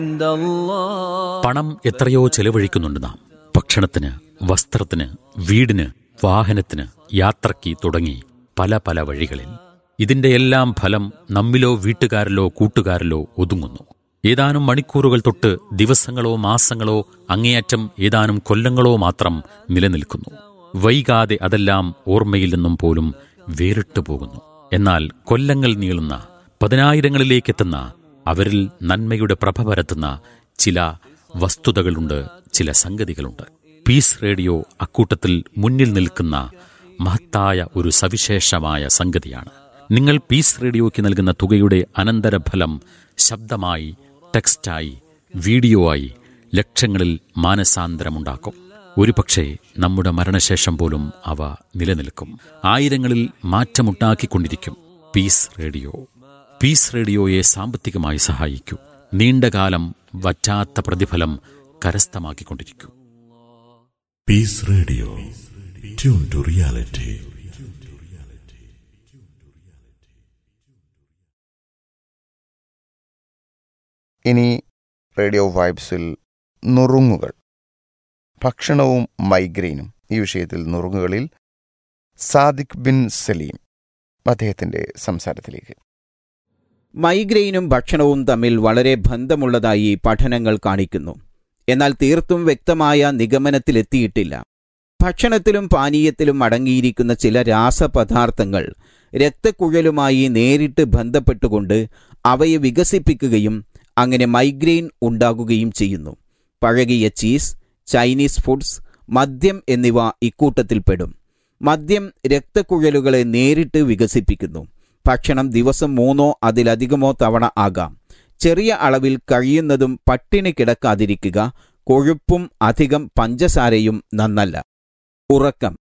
عند الله പണം എത്രയോ ചെലവഴിക്കുന്നുണ്ട് നാം ഭക്ഷണത്തിന് വസ്ത്രത്തിന് വീടിന് വാഹനത്തിന് യാത്രയ്ക്ക് തുടങ്ങി പല പല വഴികളിൽ ഇതിന്റെ എല്ലാം ഫലം നമ്മിലോ വീട്ടുകാരിലോ കൂട്ടുകാരിലോ ഒതുങ്ങുന്നു ഏതാനും മണിക്കൂറുകൾ തൊട്ട് ദിവസങ്ങളോ മാസങ്ങളോ അങ്ങേയറ്റം ഏതാനും കൊല്ലങ്ങളോ മാത്രം നിലനിൽക്കുന്നു വൈകാതെ അതെല്ലാം ഓർമ്മയിൽ നിന്നും പോലും വേറിട്ടു പോകുന്നു എന്നാൽ കൊല്ലങ്ങൾ നീളുന്ന പതിനായിരങ്ങളിലേക്കെത്തുന്ന അവരിൽ നന്മയുടെ പ്രഭ പരത്തുന്ന ചില വസ്തുതകളുണ്ട് ചില സംഗതികളുണ്ട് പീസ് റേഡിയോ അക്കൂട്ടത്തിൽ മുന്നിൽ നിൽക്കുന്ന മഹത്തായ ഒരു സവിശേഷമായ സംഗതിയാണ് നിങ്ങൾ പീസ് റേഡിയോയ്ക്ക് നൽകുന്ന തുകയുടെ അനന്തരഫലം ശബ്ദമായി ടെക്സ്റ്റായി വീഡിയോ ആയി ലക്ഷങ്ങളിൽ മാനസാന്തരമുണ്ടാക്കും ഒരുപക്ഷെ നമ്മുടെ മരണശേഷം പോലും അവ നിലനിൽക്കും ആയിരങ്ങളിൽ മാറ്റമുണ്ടാക്കിക്കൊണ്ടിരിക്കും പീസ് റേഡിയോ പീസ് റേഡിയോയെ സാമ്പത്തികമായി സഹായിക്കൂ നീണ്ടകാലം വറ്റാത്ത പ്രതിഫലം കരസ്ഥമാക്കിക്കൊണ്ടിരിക്കൂ Peace Radio. Tune to reality. ഇനി റേഡിയോ വൈബ്സിൽ നുറുങ്ങുകൾ ഭക്ഷണവും മൈഗ്രെയിനും ഈ വിഷയത്തിൽ നുറുങ്ങുകളിൽ സാദിഖ് ബിൻ സലീം അദ്ദേഹത്തിൻ്റെ സംസാരത്തിലേക്ക് മൈഗ്രെയിനും ഭക്ഷണവും തമ്മിൽ വളരെ ബന്ധമുള്ളതായി പഠനങ്ങൾ കാണിക്കുന്നു എന്നാൽ തീർത്തും വ്യക്തമായ നിഗമനത്തിലെത്തിയിട്ടില്ല ഭക്ഷണത്തിലും പാനീയത്തിലും അടങ്ങിയിരിക്കുന്ന ചില രാസപദാർത്ഥങ്ങൾ രക്തക്കുഴലുമായി നേരിട്ട് ബന്ധപ്പെട്ടുകൊണ്ട് അവയെ വികസിപ്പിക്കുകയും അങ്ങനെ മൈഗ്രെയിൻ ഉണ്ടാകുകയും ചെയ്യുന്നു പഴകിയ ചീസ് ചൈനീസ് ഫുഡ്സ് മദ്യം എന്നിവ ഇക്കൂട്ടത്തിൽപ്പെടും മദ്യം രക്തക്കുഴലുകളെ നേരിട്ട് വികസിപ്പിക്കുന്നു ഭക്ഷണം ദിവസം മൂന്നോ അതിലധികമോ തവണ ആകാം ചെറിയ അളവിൽ കഴിയുന്നതും പട്ടിണി കിടക്കാതിരിക്കുക കൊഴുപ്പും അധികം പഞ്ചസാരയും നന്നല്ല ഉറക്കം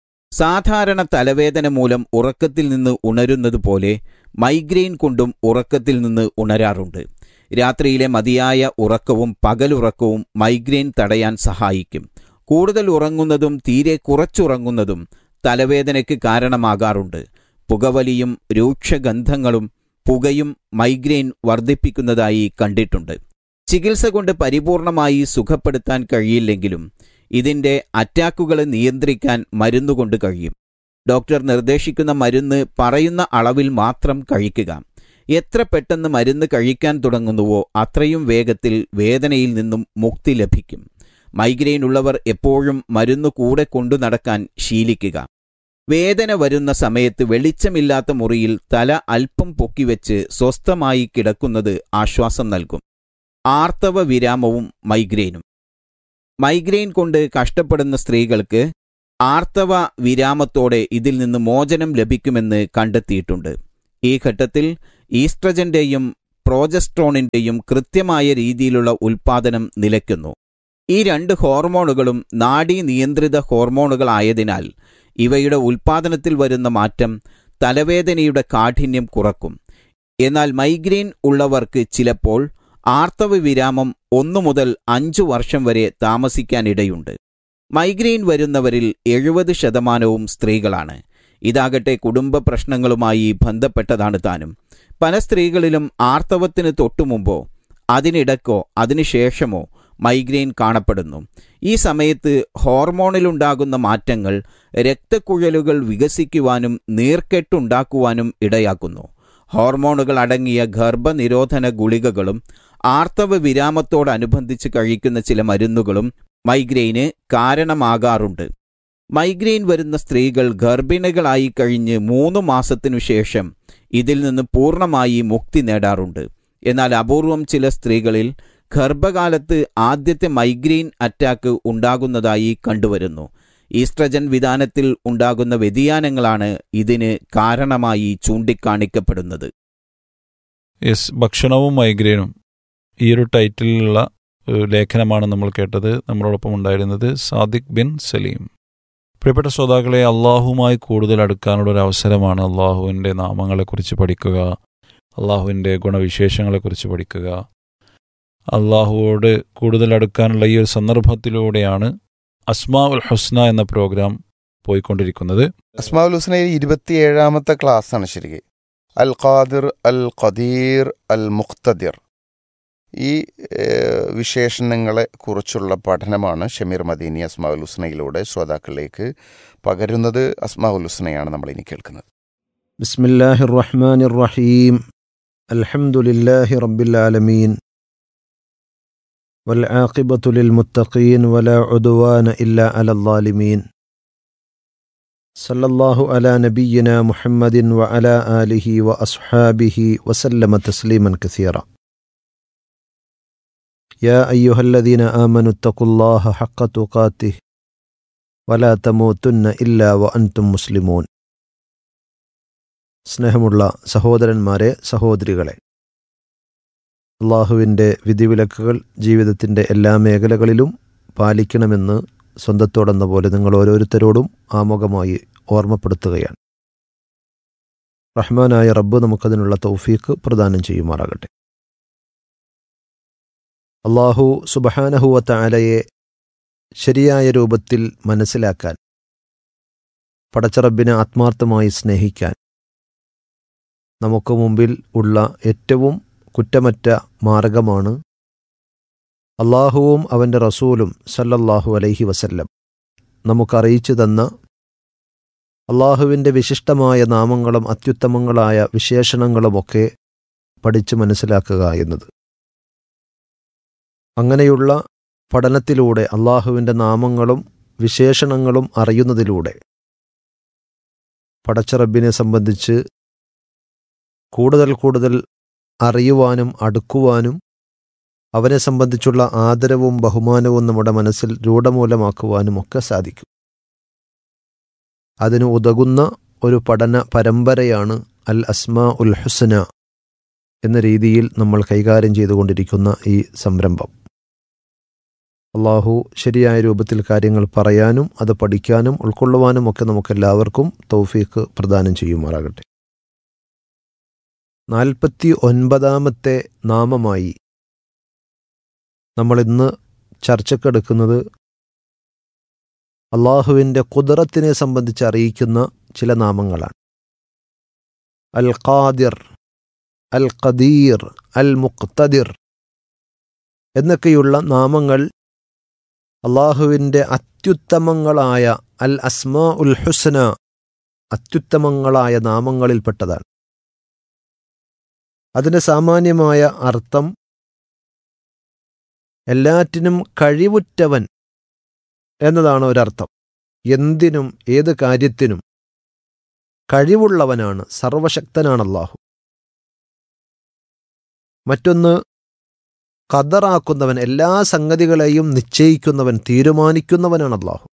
സാധാരണ തലവേദന മൂലം ഉറക്കത്തിൽ നിന്ന് ഉണരുന്നതുപോലെ മൈഗ്രെയിൻ കൊണ്ടും ഉറക്കത്തിൽ നിന്ന് ഉണരാറുണ്ട് രാത്രിയിലെ മതിയായ ഉറക്കവും പകലുറക്കവും മൈഗ്രെയിൻ തടയാൻ സഹായിക്കും കൂടുതൽ ഉറങ്ങുന്നതും തീരെ കുറച്ചുറങ്ങുന്നതും തലവേദനയ്ക്ക് കാരണമാകാറുണ്ട് പുകവലിയും രൂക്ഷഗന്ധങ്ങളും പുകയും മൈഗ്രെയിൻ വർദ്ധിപ്പിക്കുന്നതായി കണ്ടിട്ടുണ്ട് ചികിത്സ കൊണ്ട് പരിപൂർണമായി സുഖപ്പെടുത്താൻ കഴിയില്ലെങ്കിലും ഇതിന്റെ അറ്റാക്കുകളെ നിയന്ത്രിക്കാൻ മരുന്നുകൊണ്ട് കഴിയും ഡോക്ടർ നിർദ്ദേശിക്കുന്ന മരുന്ന് പറയുന്ന അളവിൽ മാത്രം കഴിക്കുക എത്ര പെട്ടെന്ന് മരുന്ന് കഴിക്കാൻ തുടങ്ങുന്നുവോ അത്രയും വേഗത്തിൽ വേദനയിൽ നിന്നും മുക്തി ലഭിക്കും മൈഗ്രെയിൻ ഉള്ളവർ എപ്പോഴും മരുന്ന് കൂടെ കൊണ്ടു നടക്കാൻ ശീലിക്കുക വേദന വരുന്ന സമയത്ത് വെളിച്ചമില്ലാത്ത മുറിയിൽ തല അല്പം പൊക്കിവെച്ച് സ്വസ്ഥമായി കിടക്കുന്നത് ആശ്വാസം നൽകും ആർത്തവ വിരാമവും മൈഗ്രെയിനും മൈഗ്രെയിൻ കൊണ്ട് കഷ്ടപ്പെടുന്ന സ്ത്രീകൾക്ക് ആർത്തവ വിരാമത്തോടെ ഇതിൽ നിന്ന് മോചനം ലഭിക്കുമെന്ന് കണ്ടെത്തിയിട്ടുണ്ട് ഈ ഘട്ടത്തിൽ ഈസ്ട്രജന്റെയും പ്രോജസ്ട്രോണിന്റെയും കൃത്യമായ രീതിയിലുള്ള ഉൽപാദനം നിലയ്ക്കുന്നു ഈ രണ്ട് ഹോർമോണുകളും നാഡീ നിയന്ത്രിത ഹോർമോണുകളായതിനാൽ ഇവയുടെ ഉൽപാദനത്തിൽ വരുന്ന മാറ്റം തലവേദനയുടെ കാഠിന്യം കുറക്കും എന്നാൽ മൈഗ്രെയിൻ ഉള്ളവർക്ക് ചിലപ്പോൾ ആർത്തവ വിരാമം ഒന്നു മുതൽ അഞ്ചു വർഷം വരെ താമസിക്കാനിടയുണ്ട് മൈഗ്രെയിൻ വരുന്നവരിൽ എഴുപത് ശതമാനവും സ്ത്രീകളാണ് ഇതാകട്ടെ കുടുംബ പ്രശ്നങ്ങളുമായി ബന്ധപ്പെട്ടതാണ് താനും പല സ്ത്രീകളിലും ആർത്തവത്തിന് തൊട്ടുമുമ്പോ അതിനിടക്കോ അതിനുശേഷമോ മൈഗ്രെയിൻ കാണപ്പെടുന്നു ഈ സമയത്ത് ഹോർമോണിലുണ്ടാകുന്ന മാറ്റങ്ങൾ രക്തക്കുഴലുകൾ വികസിക്കുവാനും നീർക്കെട്ടുണ്ടാക്കുവാനും ഇടയാക്കുന്നു ഹോർമോണുകൾ അടങ്ങിയ ഗർഭനിരോധന ഗുളികകളും ആർത്തവ വിരാമത്തോടനുബന്ധിച്ച് കഴിക്കുന്ന ചില മരുന്നുകളും മൈഗ്രെയിന് കാരണമാകാറുണ്ട് മൈഗ്രെയിൻ വരുന്ന സ്ത്രീകൾ ഗർഭിണികളായി കഴിഞ്ഞ് മൂന്ന് മാസത്തിനു ശേഷം ഇതിൽ നിന്ന് പൂർണ്ണമായി മുക്തി നേടാറുണ്ട് എന്നാൽ അപൂർവം ചില സ്ത്രീകളിൽ ഗർഭകാലത്ത് ആദ്യത്തെ മൈഗ്രെയിൻ അറ്റാക്ക് ഉണ്ടാകുന്നതായി കണ്ടുവരുന്നു ഈസ്ട്രജൻ വിധാനത്തിൽ ഉണ്ടാകുന്ന വ്യതിയാനങ്ങളാണ് ഇതിന് കാരണമായി ചൂണ്ടിക്കാണിക്കപ്പെടുന്നത് യെസ് ഭക്ഷണവും മൈഗ്രെയിനും ഈ ഒരു ടൈറ്റിലുള്ള ഒരു ലേഖനമാണ് നമ്മൾ കേട്ടത് നമ്മളോടൊപ്പം ഉണ്ടായിരുന്നത് സാദിഖ് ബിൻ സലീം പ്രിയപ്പെട്ട ശ്രോതാക്കളെ അള്ളാഹുമായി കൂടുതൽ അടുക്കാനുള്ള ഒരു അവസരമാണ് അള്ളാഹുവിൻ്റെ നാമങ്ങളെക്കുറിച്ച് പഠിക്കുക അള്ളാഹുവിൻ്റെ ഗുണവിശേഷങ്ങളെക്കുറിച്ച് പഠിക്കുക അള്ളാഹുവോട് കൂടുതൽ അടുക്കാനുള്ള ഈ ഒരു സന്ദർഭത്തിലൂടെയാണ് അസ്മാ ഉൽ ഹുസ്ന എന്ന പ്രോഗ്രാം പോയിക്കൊണ്ടിരിക്കുന്നത് അസ്മാഉൽ ഹുസ്നയിൽ ഇരുപത്തിയേഴാമത്തെ ക്ലാസ്സാണ് ശരിക്കും അൽ ഖാദിർ അൽ ഖദീർ അൽ മുഖ്തദിർ ഈ ഏഹ്, വിശേഷണങ്ങളെ കുറിച്ചുള്ള പഠനമാണ് ഷമീർ മദീനി അസ്മാഉൽ ഹുസ്നയിലൂടെ ശ്രോതാക്കളിലേക്ക് പകരുന്നത് അസ്മാഉൽ ഹുസ്നയാണ് നമ്മൾ ഇനി കേൾക്കുന്നത് بسم الله الرحمن الرحيم الحمد لله رب العالمين والعاقبة للمتقين ولا عدوان إلا على الظالمين صلى الله على نبينا محمد وعلى آله وأصحابه وسلم تسليما كثيرا يا أيها الذين آمنوا اتقوا الله حق تقاته ولا تموتن إلا وأنتم مسلمون സ്നേഹമുള്ള സഹോദരന്മാരെ സഹോദരികളെ അള്ളാഹുവിൻ്റെ വിധിവിലക്കുകൾ ജീവിതത്തിൻ്റെ എല്ലാ മേഖലകളിലും പാലിക്കണമെന്ന് സ്വന്തത്തോടെന്ന പോലെ നിങ്ങൾ ഓരോരുത്തരോടും ആമുഖമായി ഓർമ്മപ്പെടുത്തുകയാണ് റഹ്മാനായ റബ്ബ് നമുക്കതിനുള്ള തൗഫീക്ക് പ്രദാനം ചെയ്യുമാറാകട്ടെ അള്ളാഹു സുബഹാനഹുവത്ത ആലയെ ശരിയായ രൂപത്തിൽ മനസ്സിലാക്കാൻ പടച്ചറബിനെ ആത്മാർത്ഥമായി സ്നേഹിക്കാൻ നമുക്ക് മുമ്പിൽ ഉള്ള ഏറ്റവും കുറ്റമറ്റ മാർഗമാണ് അള്ളാഹുവും അവൻ്റെ റസൂലും സല്ലല്ലാഹു അലൈഹി വസല്ലം നമുക്കറിയിച്ചു തന്ന അള്ളാഹുവിൻ്റെ വിശിഷ്ടമായ നാമങ്ങളും അത്യുത്തമങ്ങളായ വിശേഷണങ്ങളുമൊക്കെ പഠിച്ചു മനസ്സിലാക്കുക എന്നത് അങ്ങനെയുള്ള പഠനത്തിലൂടെ അള്ളാഹുവിൻ്റെ നാമങ്ങളും വിശേഷണങ്ങളും അറിയുന്നതിലൂടെ പടച്ചറബിനെ സംബന്ധിച്ച് കൂടുതൽ കൂടുതൽ അറിയുവാനും അടുക്കുവാനും അവനെ സംബന്ധിച്ചുള്ള ആദരവും ബഹുമാനവും നമ്മുടെ മനസ്സിൽ രൂഢമൂലമാക്കുവാനും ഒക്കെ സാധിക്കും അതിന് ഉതകുന്ന ഒരു പഠന പരമ്പരയാണ് അൽ അസ്മാ ഉൽ ഹുസന എന്ന രീതിയിൽ നമ്മൾ കൈകാര്യം ചെയ്തുകൊണ്ടിരിക്കുന്ന ഈ സംരംഭം അള്ളാഹു ശരിയായ രൂപത്തിൽ കാര്യങ്ങൾ പറയാനും അത് പഠിക്കാനും ഉൾക്കൊള്ളുവാനും ഒക്കെ നമുക്കെല്ലാവർക്കും തൗഫീക്ക് പ്രദാനം ചെയ്യുമാറാകട്ടെ നാൽപ്പത്തി ഒൻപതാമത്തെ നാമമായി നമ്മൾ ഇന്ന് ചർച്ചക്കെടുക്കുന്നത് അള്ളാഹുവിൻ്റെ കുതിറത്തിനെ സംബന്ധിച്ച് അറിയിക്കുന്ന ചില നാമങ്ങളാണ് അൽ ഖാദിർ അൽ ഖദീർ അൽ മുഖ്തദിർ എന്നൊക്കെയുള്ള നാമങ്ങൾ അള്ളാഹുവിൻ്റെ അത്യുത്തമങ്ങളായ അൽ അസ്മാ ഉൽ ഹുസ്ന അത്യുത്തമങ്ങളായ നാമങ്ങളിൽപ്പെട്ടതാണ് അതിൻ്റെ സാമാന്യമായ അർത്ഥം എല്ലാറ്റിനും കഴിവുറ്റവൻ എന്നതാണ് ഒരർത്ഥം എന്തിനും ഏത് കാര്യത്തിനും കഴിവുള്ളവനാണ് സർവശക്തനാണ് അള്ളാഹു മറ്റൊന്ന് കതറാക്കുന്നവൻ എല്ലാ സംഗതികളെയും നിശ്ചയിക്കുന്നവൻ തീരുമാനിക്കുന്നവനാണ് അള്ളാഹു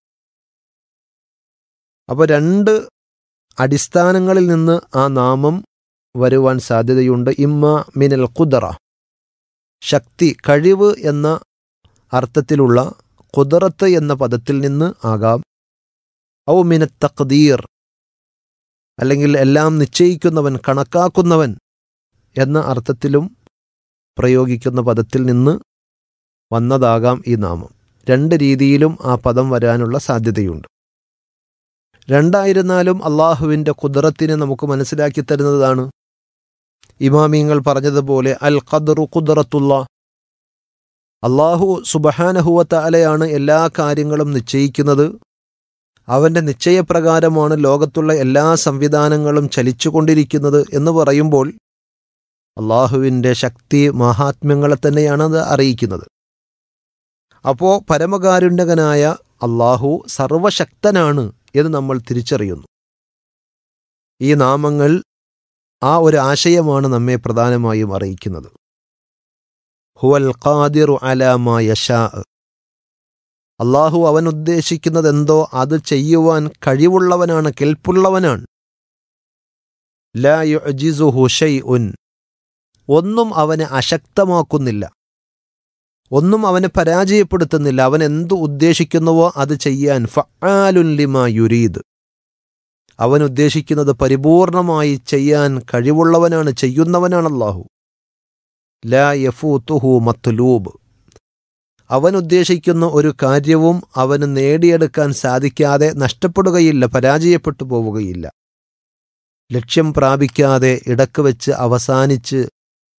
അപ്പോൾ രണ്ട് അടിസ്ഥാനങ്ങളിൽ നിന്ന് ആ നാമം വരുവാൻ സാധ്യതയുണ്ട് ഇമ്മ മിനൽ കുദറ ശക്തി കഴിവ് എന്ന അർത്ഥത്തിലുള്ള കുദറത്ത് എന്ന പദത്തിൽ നിന്ന് ആകാം ഔ മിന തഖ്ദീർ അല്ലെങ്കിൽ എല്ലാം നിശ്ചയിക്കുന്നവൻ കണക്കാക്കുന്നവൻ എന്ന അർത്ഥത്തിലും പ്രയോഗിക്കുന്ന പദത്തിൽ നിന്ന് വന്നതാകാം ഈ നാമം രണ്ട് രീതിയിലും ആ പദം വരാനുള്ള സാധ്യതയുണ്ട് രണ്ടായിരുന്നാലും അള്ളാഹുവിൻ്റെ കുദറത്തിനെ നമുക്ക് മനസ്സിലാക്കി തരുന്നതാണ് ഇമാമിങ്ങൾ പറഞ്ഞതുപോലെ അൽ ഖദറു കുദറത്തുള്ള അള്ളാഹു സുബഹാനഹുവത്ത അലയാണ് എല്ലാ കാര്യങ്ങളും നിശ്ചയിക്കുന്നത് അവൻ്റെ നിശ്ചയപ്രകാരമാണ് ലോകത്തുള്ള എല്ലാ സംവിധാനങ്ങളും ചലിച്ചുകൊണ്ടിരിക്കുന്നത് എന്ന് പറയുമ്പോൾ അള്ളാഹുവിൻ്റെ ശക്തി മഹാത്മ്യങ്ങളെ തന്നെയാണ് അത് അറിയിക്കുന്നത് അപ്പോൾ പരമകാരുണ്യകനായ അള്ളാഹു സർവശക്തനാണ് എന്ന് നമ്മൾ തിരിച്ചറിയുന്നു ഈ നാമങ്ങൾ ആ ഒരു ആശയമാണ് നമ്മെ പ്രധാനമായും അറിയിക്കുന്നത് ഹുവൽ ഖാദിറു അലാമ യഷാ അള്ളാഹു അവൻ ഉദ്ദേശിക്കുന്നത് എന്തോ അത് ചെയ്യുവാൻ കഴിവുള്ളവനാണ് കെൽപ്പുള്ളവനാണ് ലാ യുഅ്ജിസുഹു ഷൈഉൻ ഒന്നും അവനെ അശക്തമാക്കുന്നില്ല ഒന്നും അവനെ പരാജയപ്പെടുത്തുന്നില്ല അവൻ എന്തു ഉദ്ദേശിക്കുന്നുവോ അത് ചെയ്യാൻ ഫആലുൻ ലിമാ യുരീദ് അവൻ ഉദ്ദേശിക്കുന്നത് പരിപൂർണമായി ചെയ്യാൻ കഴിവുള്ളവനാണ് ചെയ്യുന്നവനാണ് അല്ലാഹു ലാ യഫൂത്തുഹു മത്ലൂബ് അവൻ ഉദ്ദേശിക്കുന്ന ഒരു കാര്യവും അവന് നേടിയെടുക്കാൻ സാധിക്കാതെ നഷ്ടപ്പെടുകയില്ല പരാജയപ്പെട്ടു പോവുകയില്ല ലക്ഷ്യം പ്രാപിക്കാതെ ഇടക്ക് വെച്ച് അവസാനിച്ച്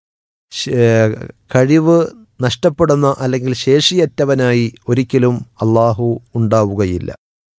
ശേ- കഴിവ് നഷ്ടപ്പെടുന്ന അല്ലെങ്കിൽ ശേഷിയറ്റവനായി ഒരിക്കലും അള്ളാഹു ഉണ്ടാവുകയില്ല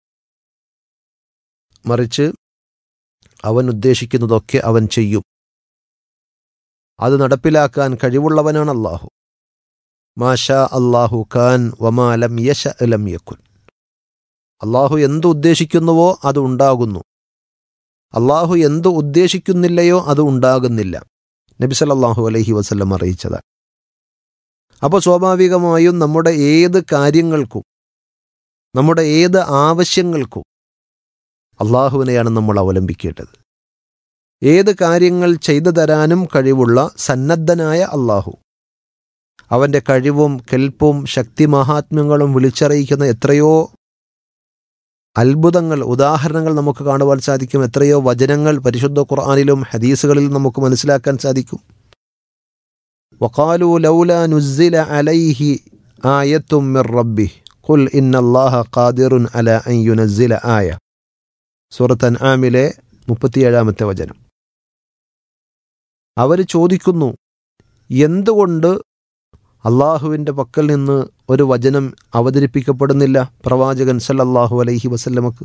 മറിച്ച് അവൻ ഉദ്ദേശിക്കുന്നതൊക്കെ അവൻ ചെയ്യും അത് നടപ്പിലാക്കാൻ കഴിവുള്ളവനാണ് അള്ളാഹു മാഷ അള്ളാഹു ഖാൻ വമാലം യശ ലം യക്കുൻ അള്ളാഹു എന്ത് ഉദ്ദേശിക്കുന്നുവോ അത് ഉണ്ടാകുന്നു അള്ളാഹു എന്ത് ഉദ്ദേശിക്കുന്നില്ലയോ അത് ഉണ്ടാകുന്നില്ല നബി സല്ലല്ലാഹു അലൈഹി വസല്ലം അറിയിച്ചതാണ് അപ്പോൾ സ്വാഭാവികമായും നമ്മുടെ ഏത് കാര്യങ്ങൾക്കും നമ്മുടെ ഏത് ആവശ്യങ്ങൾക്കും അള്ളാഹുവിനെയാണ് നമ്മൾ അവലംബിക്കേണ്ടത് ഏത് കാര്യങ്ങൾ ചെയ്തു തരാനും കഴിവുള്ള സന്നദ്ധനായ അള്ളാഹു അവൻ്റെ കഴിവും കെൽപ്പും ശക്തി മഹാത്മ്യങ്ങളും വിളിച്ചറിയിക്കുന്ന എത്രയോ അത്ഭുതങ്ങൾ ഉദാഹരണങ്ങൾ നമുക്ക് കാണുവാൻ സാധിക്കും എത്രയോ വചനങ്ങൾ പരിശുദ്ധ ഖുർആാനിലും ഹദീസുകളിലും നമുക്ക് മനസ്സിലാക്കാൻ സാധിക്കും وقالوا لولا نزل عليه آية من ربه قل إن الله قادر على أن ينزل آية സൂറത്ത് അൻആമിലെ മുപ്പത്തിയേഴാമത്തെ വചനം അവർ ചോദിക്കുന്നു എന്തുകൊണ്ട് അള്ളാഹുവിൻ്റെ പക്കൽ നിന്ന് ഒരു വചനം അവതരിപ്പിക്കപ്പെടുന്നില്ല പ്രവാചകൻ സല്ലല്ലാഹു അലൈഹി വസല്ലമക്ക്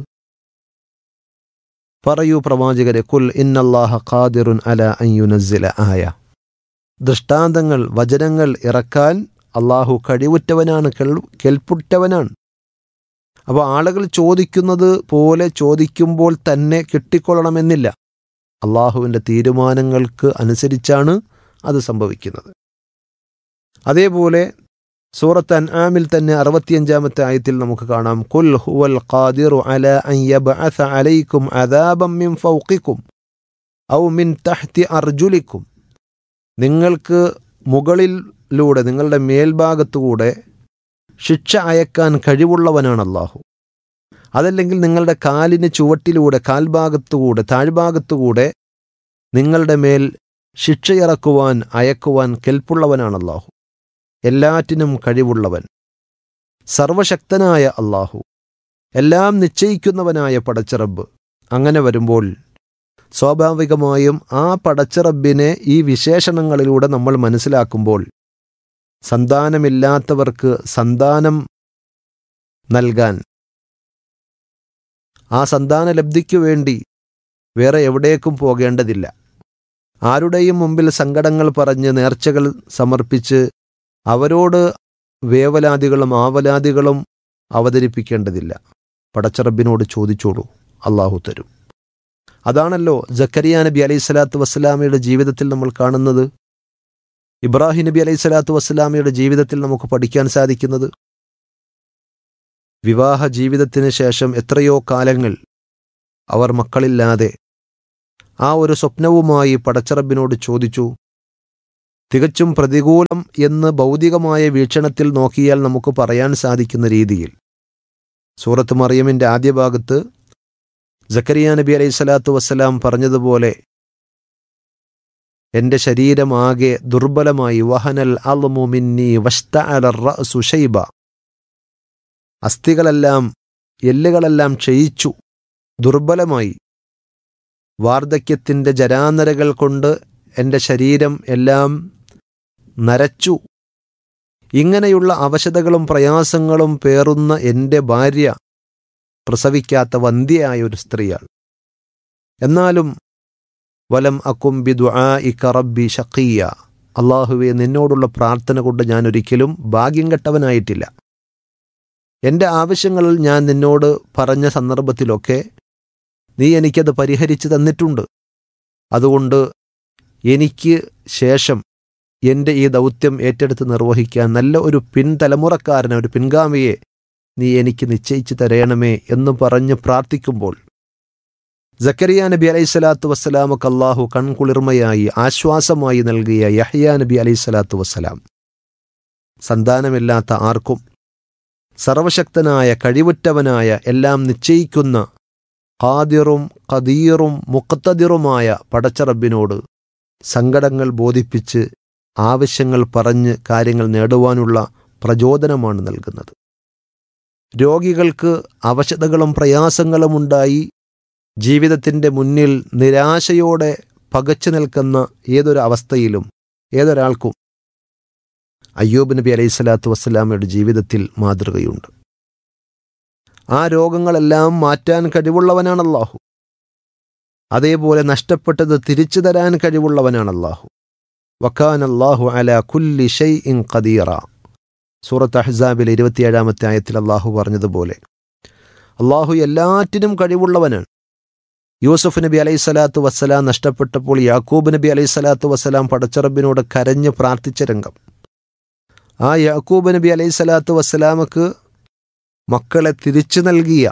പറയൂ പ്രവാചകരെ കുൽ ഇന്നല്ലാഹ ഖാദിറുൻ അല അയ്യുനസില ആയ ദൃഷ്ടാന്തങ്ങൾ വചനങ്ങൾ ഇറക്കാൻ അള്ളാഹു കഴിവുറ്റവനാണ് കേൾ കേൾപ്പുറ്റവനാണ് അപ്പോൾ ആളുകൾ ചോദിക്കുന്നത് പോലെ ചോദിക്കുമ്പോൾ തന്നെ കിട്ടിക്കൊള്ളണമെന്നില്ല അള്ളാഹുവിൻ്റെ തീരുമാനങ്ങൾക്ക് അനുസരിച്ചാണ് അത് സംഭവിക്കുന്നത് അതേപോലെ സൂറത്ത് അൻആമിൽ തന്നെ അറുപത്തിയഞ്ചാമത്തെ ആയത്തിൽ നമുക്ക് കാണാം കുൽ ഹുവൽ ഖാദിറു അല അൻ യബ്അസ അലൈക്കും അദാബം മിൻ ഫൗഖിക്കും ഔ മിൻ തഹ്തി അർജുലിക്കും നിങ്ങൾക്ക് മുകളിലൂടെ നിങ്ങളുടെ മേൽഭാഗത്തുകൂടെ ശിക്ഷ അയക്കാൻ കഴിവുള്ളവനാണ് അള്ളാഹു അതല്ലെങ്കിൽ നിങ്ങളുടെ കാലിന് ചുവട്ടിലൂടെ കാൽഭാഗത്തുകൂടെ താഴ്ഭാഗത്തുകൂടെ നിങ്ങളുടെ മേൽ ശിക്ഷയിറക്കുവാൻ അയക്കുവാൻ കെൽപ്പുള്ളവനാണ് അള്ളാഹു എല്ലാറ്റിനും കഴിവുള്ളവൻ സർവശക്തനായ അള്ളാഹു എല്ലാം നിശ്ചയിക്കുന്നവനായ പടച്ചിറബ് അങ്ങനെ വരുമ്പോൾ സ്വാഭാവികമായും ആ പടച്ചിറബിനെ ഈ വിശേഷണങ്ങളിലൂടെ നമ്മൾ മനസ്സിലാക്കുമ്പോൾ സന്താനമില്ലാത്തവർക്ക് സന്താനം നൽകാൻ ആ സന്താന ലബ്ധിക്കു വേണ്ടി വേറെ എവിടേക്കും പോകേണ്ടതില്ല ആരുടെയും മുമ്പിൽ സങ്കടങ്ങൾ പറഞ്ഞ് നേർച്ചകൾ സമർപ്പിച്ച് അവരോട് വേവലാദികളും ആവലാദികളും അവതരിപ്പിക്കേണ്ടതില്ല പടച്ചറബിനോട് ചോദിച്ചോളൂ അള്ളാഹു തരും അതാണല്ലോ ജക്കരിയ നബി അലൈഹി സ്വലാത്തു വസ്സലാമയുടെ ജീവിതത്തിൽ നമ്മൾ കാണുന്നത് ഇബ്രാഹിം നബി അലൈഹി സ്വലാത്തു വസ്സലാമയുടെ ജീവിതത്തിൽ നമുക്ക് പഠിക്കാൻ സാധിക്കുന്നത് വിവാഹ ജീവിതത്തിന് ശേഷം എത്രയോ കാലങ്ങൾ അവർ മക്കളില്ലാതെ ആ ഒരു സ്വപ്നവുമായി പടച്ചറബിനോട് ചോദിച്ചു തികച്ചും പ്രതികൂലം എന്ന് ഭൗതികമായ വീക്ഷണത്തിൽ നോക്കിയാൽ നമുക്ക് പറയാൻ സാധിക്കുന്ന രീതിയിൽ സൂറത്ത് മറിയമിൻ്റെ ആദ്യ ഭാഗത്ത് ജക്കരിയ നബി അലൈഹി സ്വലാത്തു വസ്സലാം പറഞ്ഞതുപോലെ എൻ്റെ ശരീരമാകെ ദുർബലമായി വഹനൽ അൽമു മിന്നി വസ്ത സുഷൈബ അസ്ഥികളെല്ലാം എല്ലുകളെല്ലാം ക്ഷയിച്ചു ദുർബലമായി വാർദ്ധക്യത്തിൻ്റെ ജരാനരകൾ കൊണ്ട് എൻ്റെ ശരീരം എല്ലാം നരച്ചു ഇങ്ങനെയുള്ള അവശതകളും പ്രയാസങ്ങളും പേറുന്ന എൻ്റെ ഭാര്യ പ്രസവിക്കാത്ത വന്ധ്യയായ ഒരു സ്ത്രീയാണ് എന്നാലും വലം അക്കുംബി ദുആ ഇക്കറബി ഷഖീയ അള്ളാഹുവെ നിന്നോടുള്ള പ്രാർത്ഥന കൊണ്ട് ഞാൻ ഒരിക്കലും ഭാഗ്യം കെട്ടവനായിട്ടില്ല എൻ്റെ ആവശ്യങ്ങളിൽ ഞാൻ നിന്നോട് പറഞ്ഞ സന്ദർഭത്തിലൊക്കെ നീ എനിക്കത് പരിഹരിച്ചു തന്നിട്ടുണ്ട് അതുകൊണ്ട് എനിക്ക് ശേഷം എൻ്റെ ഈ ദൗത്യം ഏറ്റെടുത്ത് നിർവഹിക്കാൻ നല്ല ഒരു പിൻതലമുറക്കാരനെ ഒരു പിൻഗാമിയെ നീ എനിക്ക് നിശ്ചയിച്ചു തരയണമേ എന്ന് പറഞ്ഞ് പ്രാർത്ഥിക്കുമ്പോൾ ജക്കരിയ നബി അലൈഹി സ്വലാത്തു വസ്സലാമക്ക് അള്ളാഹു കൺകുളിർമയായി ആശ്വാസമായി നൽകിയ യഹ്യ നബി അലൈഹി സ്വലാത്തു വസ്സലാം സന്താനമില്ലാത്ത ആർക്കും സർവശക്തനായ കഴിവുറ്റവനായ എല്ലാം നിശ്ചയിക്കുന്ന ഖാദിറും ഖദീറും മുഖത്തതിറുമായ പടച്ചറബിനോട് സങ്കടങ്ങൾ ബോധിപ്പിച്ച് ആവശ്യങ്ങൾ പറഞ്ഞ് കാര്യങ്ങൾ നേടുവാനുള്ള പ്രചോദനമാണ് നൽകുന്നത് രോഗികൾക്ക് അവശതകളും പ്രയാസങ്ങളും ഉണ്ടായി ജീവിതത്തിൻ്റെ മുന്നിൽ നിരാശയോടെ പകച്ചു നിൽക്കുന്ന ഏതൊരു അവസ്ഥയിലും ഏതൊരാൾക്കും അയ്യൂബ് നബി അലൈഹി സ്വലാത്തു വസ്സലാമയുടെ ജീവിതത്തിൽ മാതൃകയുണ്ട് ആ രോഗങ്ങളെല്ലാം മാറ്റാൻ കഴിവുള്ളവനാണ് അള്ളാഹു അതേപോലെ നഷ്ടപ്പെട്ടത് തിരിച്ചു തരാൻ കഴിവുള്ളവനാണ് അള്ളാഹു വക്കാൻ അള്ളാഹു അല കുല്ലി ഷൈ ഇൻ ഖദീറ സൂറത്ത് അഹ്സാബിലെ ഇരുപത്തിയേഴാമത്തെ ആയത്തിൽ അള്ളാഹു പറഞ്ഞതുപോലെ അള്ളാഹു എല്ലാറ്റിനും കഴിവുള്ളവനാണ് യൂസഫ് നബി അലൈഹി സ്വലാത്തു വസ്സലാം നഷ്ടപ്പെട്ടപ്പോൾ യാക്കൂബ് നബി അലൈഹി സ്വലാത്തു വസ്സലാം പടച്ചറബിനോട് കരഞ്ഞ് പ്രാർത്ഥിച്ച രംഗം ആ യാക്കൂബ് നബി അലൈഹി സ്വലാത്തു വസ്സലാമക്ക് മക്കളെ തിരിച്ചു നൽകിയ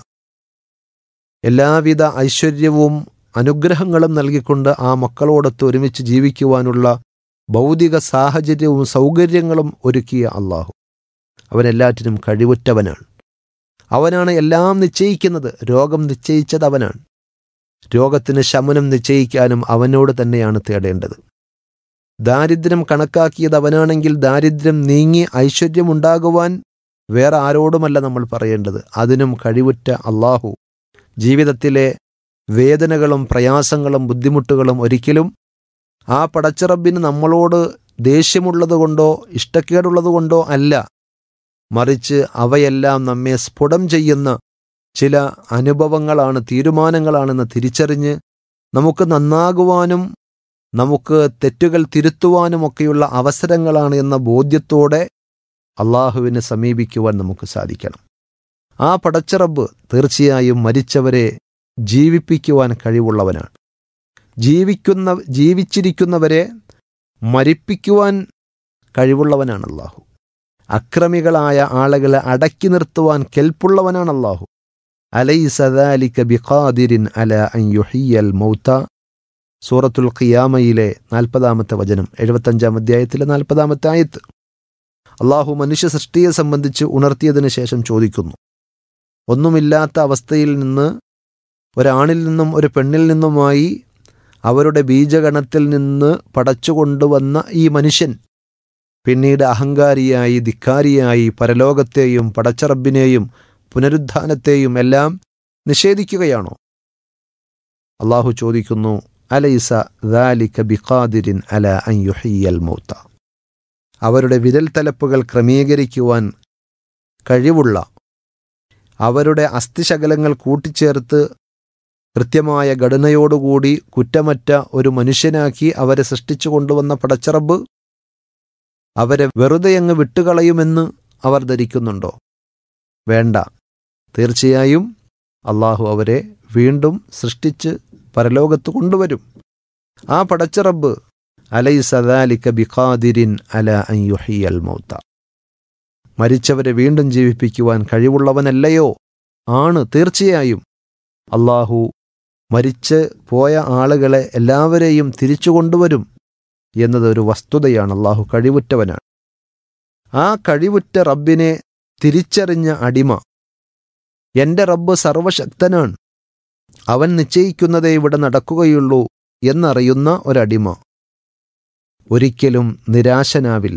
എല്ലാവിധ ഐശ്വര്യവും അനുഗ്രഹങ്ങളും നൽകിക്കൊണ്ട് ആ മക്കളോടൊത്ത് ഒരുമിച്ച് ജീവിക്കുവാനുള്ള ഭൗതിക സാഹചര്യവും സൗകര്യങ്ങളും ഒരുക്കിയ അള്ളാഹു അവൻ എല്ലാറ്റിനും കഴിവുറ്റവനാണ് അവനാണ് എല്ലാം നിശ്ചയിക്കുന്നത് രോഗം നിശ്ചയിച്ചത് അവനാണ് രോഗത്തിന് ശമനം നിശ്ചയിക്കാനും അവനോട് തന്നെയാണ് തേടേണ്ടത് ദാരിദ്ര്യം കണക്കാക്കിയത് അവനാണെങ്കിൽ ദാരിദ്ര്യം നീങ്ങി ഐശ്വര്യമുണ്ടാകുവാൻ വേറെ ആരോടുമല്ല നമ്മൾ പറയേണ്ടത് അതിനും കഴിവുറ്റ അള്ളാഹു ജീവിതത്തിലെ വേദനകളും പ്രയാസങ്ങളും ബുദ്ധിമുട്ടുകളും ഒരിക്കലും ആ പടച്ചിറബിന് നമ്മളോട് ദേഷ്യമുള്ളതുകൊണ്ടോ ഇഷ്ടക്കേടുള്ളതുകൊണ്ടോ അല്ല മറിച്ച് അവയെല്ലാം നമ്മെ സ്ഫുടം ചെയ്യുന്ന ചില അനുഭവങ്ങളാണ് തീരുമാനങ്ങളാണെന്ന് തിരിച്ചറിഞ്ഞ് നമുക്ക് നന്നാകുവാനും നമുക്ക് തെറ്റുകൾ തിരുത്തുവാനുമൊക്കെയുള്ള അവസരങ്ങളാണ് എന്ന ബോധ്യത്തോടെ അള്ളാഹുവിനെ സമീപിക്കുവാൻ നമുക്ക് സാധിക്കണം ആ പടച്ചിറബ് തീർച്ചയായും മരിച്ചവരെ ജീവിപ്പിക്കുവാൻ കഴിവുള്ളവനാണ് ജീവിക്കുന്ന ജീവിച്ചിരിക്കുന്നവരെ മരിപ്പിക്കുവാൻ കഴിവുള്ളവനാണ് അള്ളാഹു അക്രമികളായ ആളുകളെ അടക്കി നിർത്തുവാൻ കെൽപ്പുള്ളവനാണ് അള്ളാഹു അലൈസദാലിക ബിഖാദിരിൻ അല അൻ യുഹിയൽ മൗത്ത സൂറത്തുൽ ഖിയാമയിലെ നാൽപ്പതാമത്തെ വചനം എഴുപത്തഞ്ചാം അധ്യായത്തിലെ നാൽപ്പതാമത്തെ ആയത്ത് അള്ളാഹു മനുഷ്യ സൃഷ്ടിയെ സംബന്ധിച്ച് ഉണർത്തിയതിനു ശേഷം ചോദിക്കുന്നു ഒന്നുമില്ലാത്ത അവസ്ഥയിൽ നിന്ന് ഒരാണിൽ നിന്നും ഒരു പെണ്ണിൽ നിന്നുമായി അവരുടെ ബീജഗണത്തിൽ നിന്ന് പടച്ചുകൊണ്ടുവന്ന ഈ മനുഷ്യൻ പിന്നീട് അഹങ്കാരിയായി ധിക്കാരിയായി പരലോകത്തെയും പടച്ചറബിനെയും പുനരുദ്ധാനത്തെയും എല്ലാം നിഷേധിക്കുകയാണോ അള്ളാഹു ചോദിക്കുന്നു അലൈസ ദാലിക ബിഖാദിരിൻ അല അൻ യുഹിയൽ മൗത്ത അവരുടെ വിരൽ തലപ്പുകൾ ക്രമീകരിക്കുവാൻ കഴിവുള്ള അവരുടെ അസ്ഥിശകലങ്ങൾ കൂട്ടിച്ചേർത്ത് കൃത്യമായ ഘടനയോടുകൂടി കുറ്റമറ്റ ഒരു മനുഷ്യനാക്കി അവരെ സൃഷ്ടിച്ചു കൊണ്ടുവന്ന പടച്ചറബ് അവരെ വെറുതെ അങ്ങ് വിട്ടുകളയുമെന്ന് അവർ ധരിക്കുന്നുണ്ടോ വേണ്ട തീർച്ചയായും അള്ളാഹു അവരെ വീണ്ടും സൃഷ്ടിച്ച് പരലോകത്ത് കൊണ്ടുവരും ആ പടച്ചറബ് അലൈ സദാലിക്ക ബിഖാദിരിൻ അല അൻ യുഹിയൽ മൗത്ത മരിച്ചവരെ വീണ്ടും ജീവിപ്പിക്കുവാൻ കഴിവുള്ളവനല്ലയോ ആണ് തീർച്ചയായും അള്ളാഹു മരിച്ച് പോയ ആളുകളെ എല്ലാവരെയും തിരിച്ചു കൊണ്ടുവരും എന്നത് ഒരു വസ്തുതയാണ് അള്ളാഹു കഴിവുറ്റവനാണ് ആ കഴിവുറ്റ റബ്ബിനെ തിരിച്ചറിഞ്ഞ അടിമ എൻ്റെ റബ്ബ് സർവശക്തനാണ് അവൻ നിശ്ചയിക്കുന്നതേ ഇവിടെ നടക്കുകയുള്ളൂ എന്നറിയുന്ന ഒരടിമ ഒരിക്കലും നിരാശനാവില്ല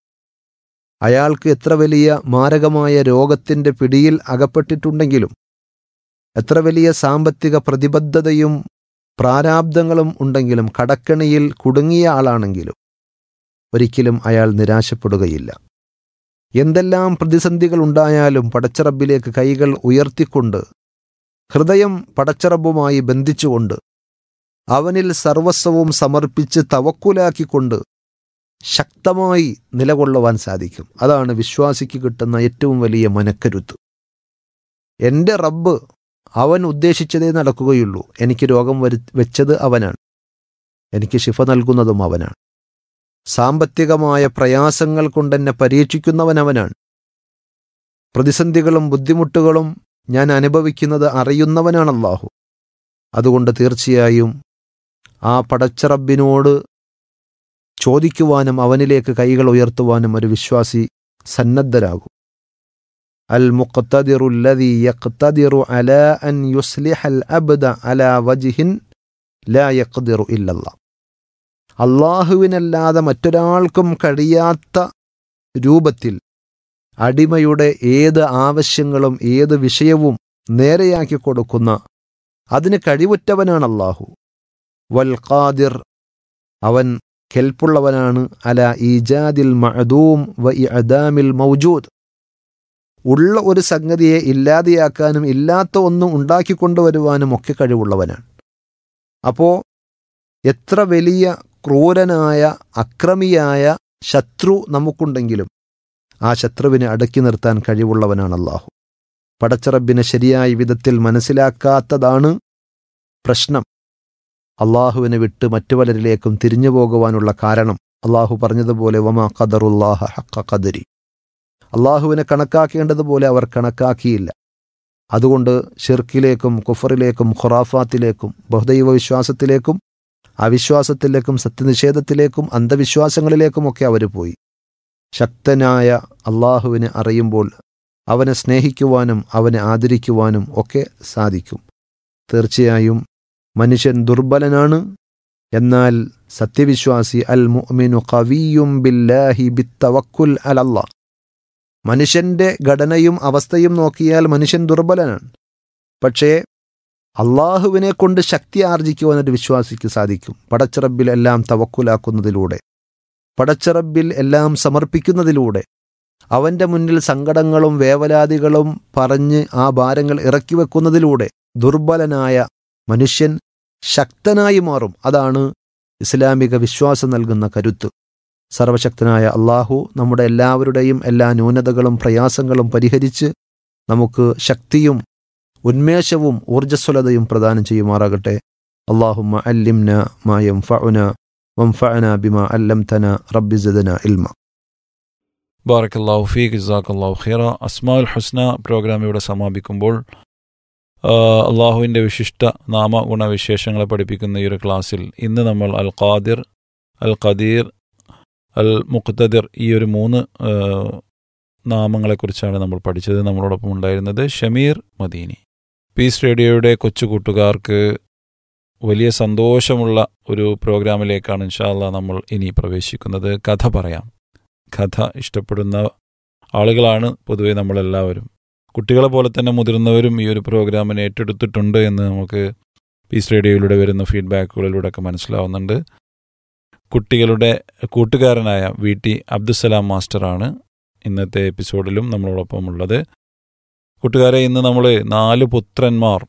അയാൾക്ക് എത്ര വലിയ മാരകമായ രോഗത്തിൻ്റെ പിടിയിൽ അകപ്പെട്ടിട്ടുണ്ടെങ്കിലും എത്ര വലിയ സാമ്പത്തിക പ്രതിബദ്ധതയും പ്രാരാബ്ദങ്ങളും ഉണ്ടെങ്കിലും കടക്കണിയിൽ കുടുങ്ങിയ ആളാണെങ്കിലും ഒരിക്കലും അയാൾ നിരാശപ്പെടുകയില്ല എന്തെല്ലാം പ്രതിസന്ധികൾ ഉണ്ടായാലും പടച്ചറബിലേക്ക് കൈകൾ ഉയർത്തിക്കൊണ്ട് ഹൃദയം പടച്ചറബുമായി ബന്ധിച്ചുകൊണ്ട് അവനിൽ സർവസ്വവും സമർപ്പിച്ച് തവക്കുലാക്കിക്കൊണ്ട് ശക്തമായി നിലകൊള്ളുവാൻ സാധിക്കും അതാണ് വിശ്വാസിക്ക് കിട്ടുന്ന ഏറ്റവും വലിയ മനക്കരുത്ത് എൻ്റെ റബ്ബ് അവൻ ഉദ്ദേശിച്ചതേ നടക്കുകയുള്ളൂ എനിക്ക് രോഗം വരു വെച്ചത് അവനാണ് എനിക്ക് ശിഫ നൽകുന്നതും അവനാണ് സാമ്പത്തികമായ പ്രയാസങ്ങൾ കൊണ്ടെന്നെ പരീക്ഷിക്കുന്നവൻ അവനാണ് പ്രതിസന്ധികളും ബുദ്ധിമുട്ടുകളും ഞാൻ അനുഭവിക്കുന്നത് അറിയുന്നവനാണ് അള്ളാഹു അതുകൊണ്ട് തീർച്ചയായും ആ പടച്ചറബിനോട് ചോദിക്കുവാനും അവനിലേക്ക് കൈകൾ ഉയർത്തുവാനും ഒരു വിശ്വാസി സന്നദ്ധരാകും അൽ മുഖത്തദിറുല്ലതി യഖ്തദിറു അല അൻ യുസ്ലിഹൽ അബ്ദ അല വജിഹിൻ ലാ യഖ്ദിറു ഇല്ലല്ലാ അള്ളാഹുവിനല്ലാതെ മറ്റൊരാൾക്കും കഴിയാത്ത രൂപത്തിൽ അടിമയുടെ ഏത് ആവശ്യങ്ങളും ഏത് വിഷയവും നേരെയാക്കി കൊടുക്കുന്ന അതിന് കഴിവുറ്റവനാണ് അള്ളാഹു വൽ ഖാദിർ അവൻ കെൽപ്പുള്ളവനാണ് അല ഈജാദിൽ മഅദൂം വ ഇഅദാമിൽ മൗജൂദ് ഉള്ള ഒരു സംഗതിയെ ഇല്ലാതെയാക്കാനും ഇല്ലാത്ത ഒന്നും ഉണ്ടാക്കിക്കൊണ്ടുവരുവാനും ഒക്കെ കഴിവുള്ളവനാണ് അപ്പോൾ എത്ര വലിയ ക്രൂരനായ അക്രമിയായ ശത്രു നമുക്കുണ്ടെങ്കിലും ആ ശത്രുവിനെ അടക്കി നിർത്താൻ കഴിവുള്ളവനാണ് അള്ളാഹു പടച്ചറബിനെ ശരിയായ വിധത്തിൽ മനസ്സിലാക്കാത്തതാണ് പ്രശ്നം അള്ളാഹുവിനെ വിട്ട് മറ്റു പലരിലേക്കും തിരിഞ്ഞു പോകുവാനുള്ള കാരണം അള്ളാഹു പറഞ്ഞതുപോലെ വമാ ഖദറുല്ലാഹ ഹക്ക ഖദരി അള്ളാഹുവിനെ കണക്കാക്കേണ്ടതുപോലെ അവർ കണക്കാക്കിയില്ല അതുകൊണ്ട് ഷിർക്കിലേക്കും കുഫറിലേക്കും ഖുറാഫാത്തിലേക്കും ബഹുദൈവ വിശ്വാസത്തിലേക്കും അവിശ്വാസത്തിലേക്കും സത്യനിഷേധത്തിലേക്കും അന്ധവിശ്വാസങ്ങളിലേക്കുമൊക്കെ അവർ പോയി ശക്തനായ അള്ളാഹുവിനെ അറിയുമ്പോൾ അവനെ സ്നേഹിക്കുവാനും അവനെ ആദരിക്കുവാനും ഒക്കെ സാധിക്കും തീർച്ചയായും മനുഷ്യൻ ദുർബലനാണ് എന്നാൽ സത്യവിശ്വാസി അൽ മുഅ്മിനു ഖവിയും ബില്ലാഹി ബിത്തവക്കുൽ അലല്ലാ മനുഷ്യന്റെ ഘടനയും അവസ്ഥയും നോക്കിയാൽ മനുഷ്യൻ ദുർബലനാണ് പക്ഷേ അള്ളാഹുവിനെ കൊണ്ട് ശക്തി ആർജിക്കുവാൻ ഒരു വിശ്വാസിക്ക് സാധിക്കും പടച്ചിറബിൽ എല്ലാം തവക്കുലാക്കുന്നതിലൂടെ പടച്ചിറബിൽ എല്ലാം സമർപ്പിക്കുന്നതിലൂടെ അവൻ്റെ മുന്നിൽ സങ്കടങ്ങളും വേവലാതികളും പറഞ്ഞ് ആ ഭാരങ്ങൾ ഇറക്കി വെക്കുന്നതിലൂടെ ദുർബലനായ മനുഷ്യൻ ശക്തനായി മാറും അതാണ് ഇസ്ലാമിക വിശ്വാസം നൽകുന്ന കരുത്ത് സർവശക്തനായ അള്ളാഹു നമ്മുടെ എല്ലാവരുടെയും എല്ലാ ന്യൂനതകളും പ്രയാസങ്ങളും പരിഹരിച്ച് നമുക്ക് ശക്തിയും ഉന്മേഷവും ഊർജ്ജസ്വലതയും പ്രദാനം ചെയ്യുമാറാകട്ടെ അള്ളാഹുമ്മ അല്ലിംന മായം ഫഅന വംഫഅന ബിമ അല്ലംതന റബ്ബി സിദ്ന ഇൽമ ബാറക്കല്ലാഹു ഫീഖ് ജസാക്കല്ലാഹു ഖൈറ അസ്മാഉൽ ഹുസ്ന പ്രോഗ്രാം ഇവിടെ സമാപിക്കുമ്പോൾ ആ, അള്ളാഹുവിൻ്റെ വിശിഷ്ട നാമ ഗുണവിശേഷങ്ങളെ പഠിപ്പിക്കുന്ന ഈ ഒരു ക്ലാസ്സിൽ ഇന്ന് നമ്മൾ അൽ ഖാദിർ അൽ ഖദീർ അൽ മുഖ്തദിർ ഈ ഒരു മൂന്ന് ആ, നാമങ്ങളെക്കുറിച്ചാണ് നമ്മൾ പഠിച്ചത് നമ്മളോടൊപ്പം ഉണ്ടായിരുന്നത് ഷമീർ മദീനി പീസ് റേഡിയോയുടെ കൊച്ചു കൂട്ടുകാർക്ക് വലിയ സന്തോഷമുള്ള ഒരു പ്രോഗ്രാമിലേക്കാണ് ഇൻഷാല്ല നമ്മൾ ഇനി പ്രവേശിക്കുന്നത് കഥ പറയാം കഥ ഇഷ്ടപ്പെടുന്ന ആളുകളാണ് പൊതുവെ നമ്മളെല്ലാവരും കുട്ടികളെ പോലെ തന്നെ മുതിർന്നവരും ഈ ഒരു പ്രോഗ്രാമിനെ ഏറ്റെടുത്തിട്ടുണ്ട് എന്ന് നമുക്ക് പീസ് റേഡിയോയിലൂടെ വരുന്ന ഫീഡ്ബാക്കുകളിലൂടെ ഒക്കെ മനസ്സിലാവുന്നുണ്ട് കുട്ടികളുടെ കൂട്ടുകാരനായ വി ടി അബ്ദുസലാം മാസ്റ്ററാണ് ഇന്നത്തെ എപ്പിസോഡിലും നമ്മളോടൊപ്പം ഉള്ളത് കൂട്ടുകാരെ ഇന്ന് നമ്മൾ നാല് പുത്രന്മാർ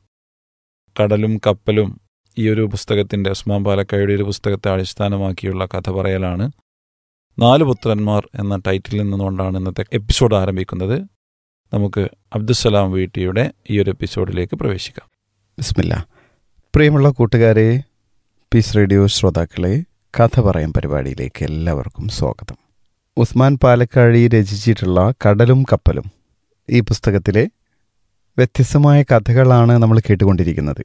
കടലും കപ്പലും ഈ ഒരു പുസ്തകത്തിൻ്റെ ഉസ്മാൻ പാലക്കായുടെ ഒരു പുസ്തകത്തെ അടിസ്ഥാനമാക്കിയുള്ള കഥ പറയലാണ് നാല് പുത്രന്മാർ എന്ന ടൈറ്റിൽ നിന്നുകൊണ്ടാണ് ഇന്നത്തെ എപ്പിസോഡ് ആരംഭിക്കുന്നത് നമുക്ക് അബ്ദുസലാം വീട്ടിയുടെ ഈ ഒരു എപ്പിസോഡിലേക്ക് പ്രവേശിക്കാം ബിസ്മില്ല പ്രിയമുള്ള കൂട്ടുകാരെ പീസ് റേഡിയോ ശ്രോതാക്കളെ കഥ പറയാൻ പരിപാടിയിലേക്ക് എല്ലാവർക്കും സ്വാഗതം ഉസ്മാൻ പാലക്കാഴി രചിച്ചിട്ടുള്ള കടലും കപ്പലും ഈ പുസ്തകത്തിലെ വ്യത്യസ്തമായ കഥകളാണ് നമ്മൾ കേട്ടുകൊണ്ടിരിക്കുന്നത്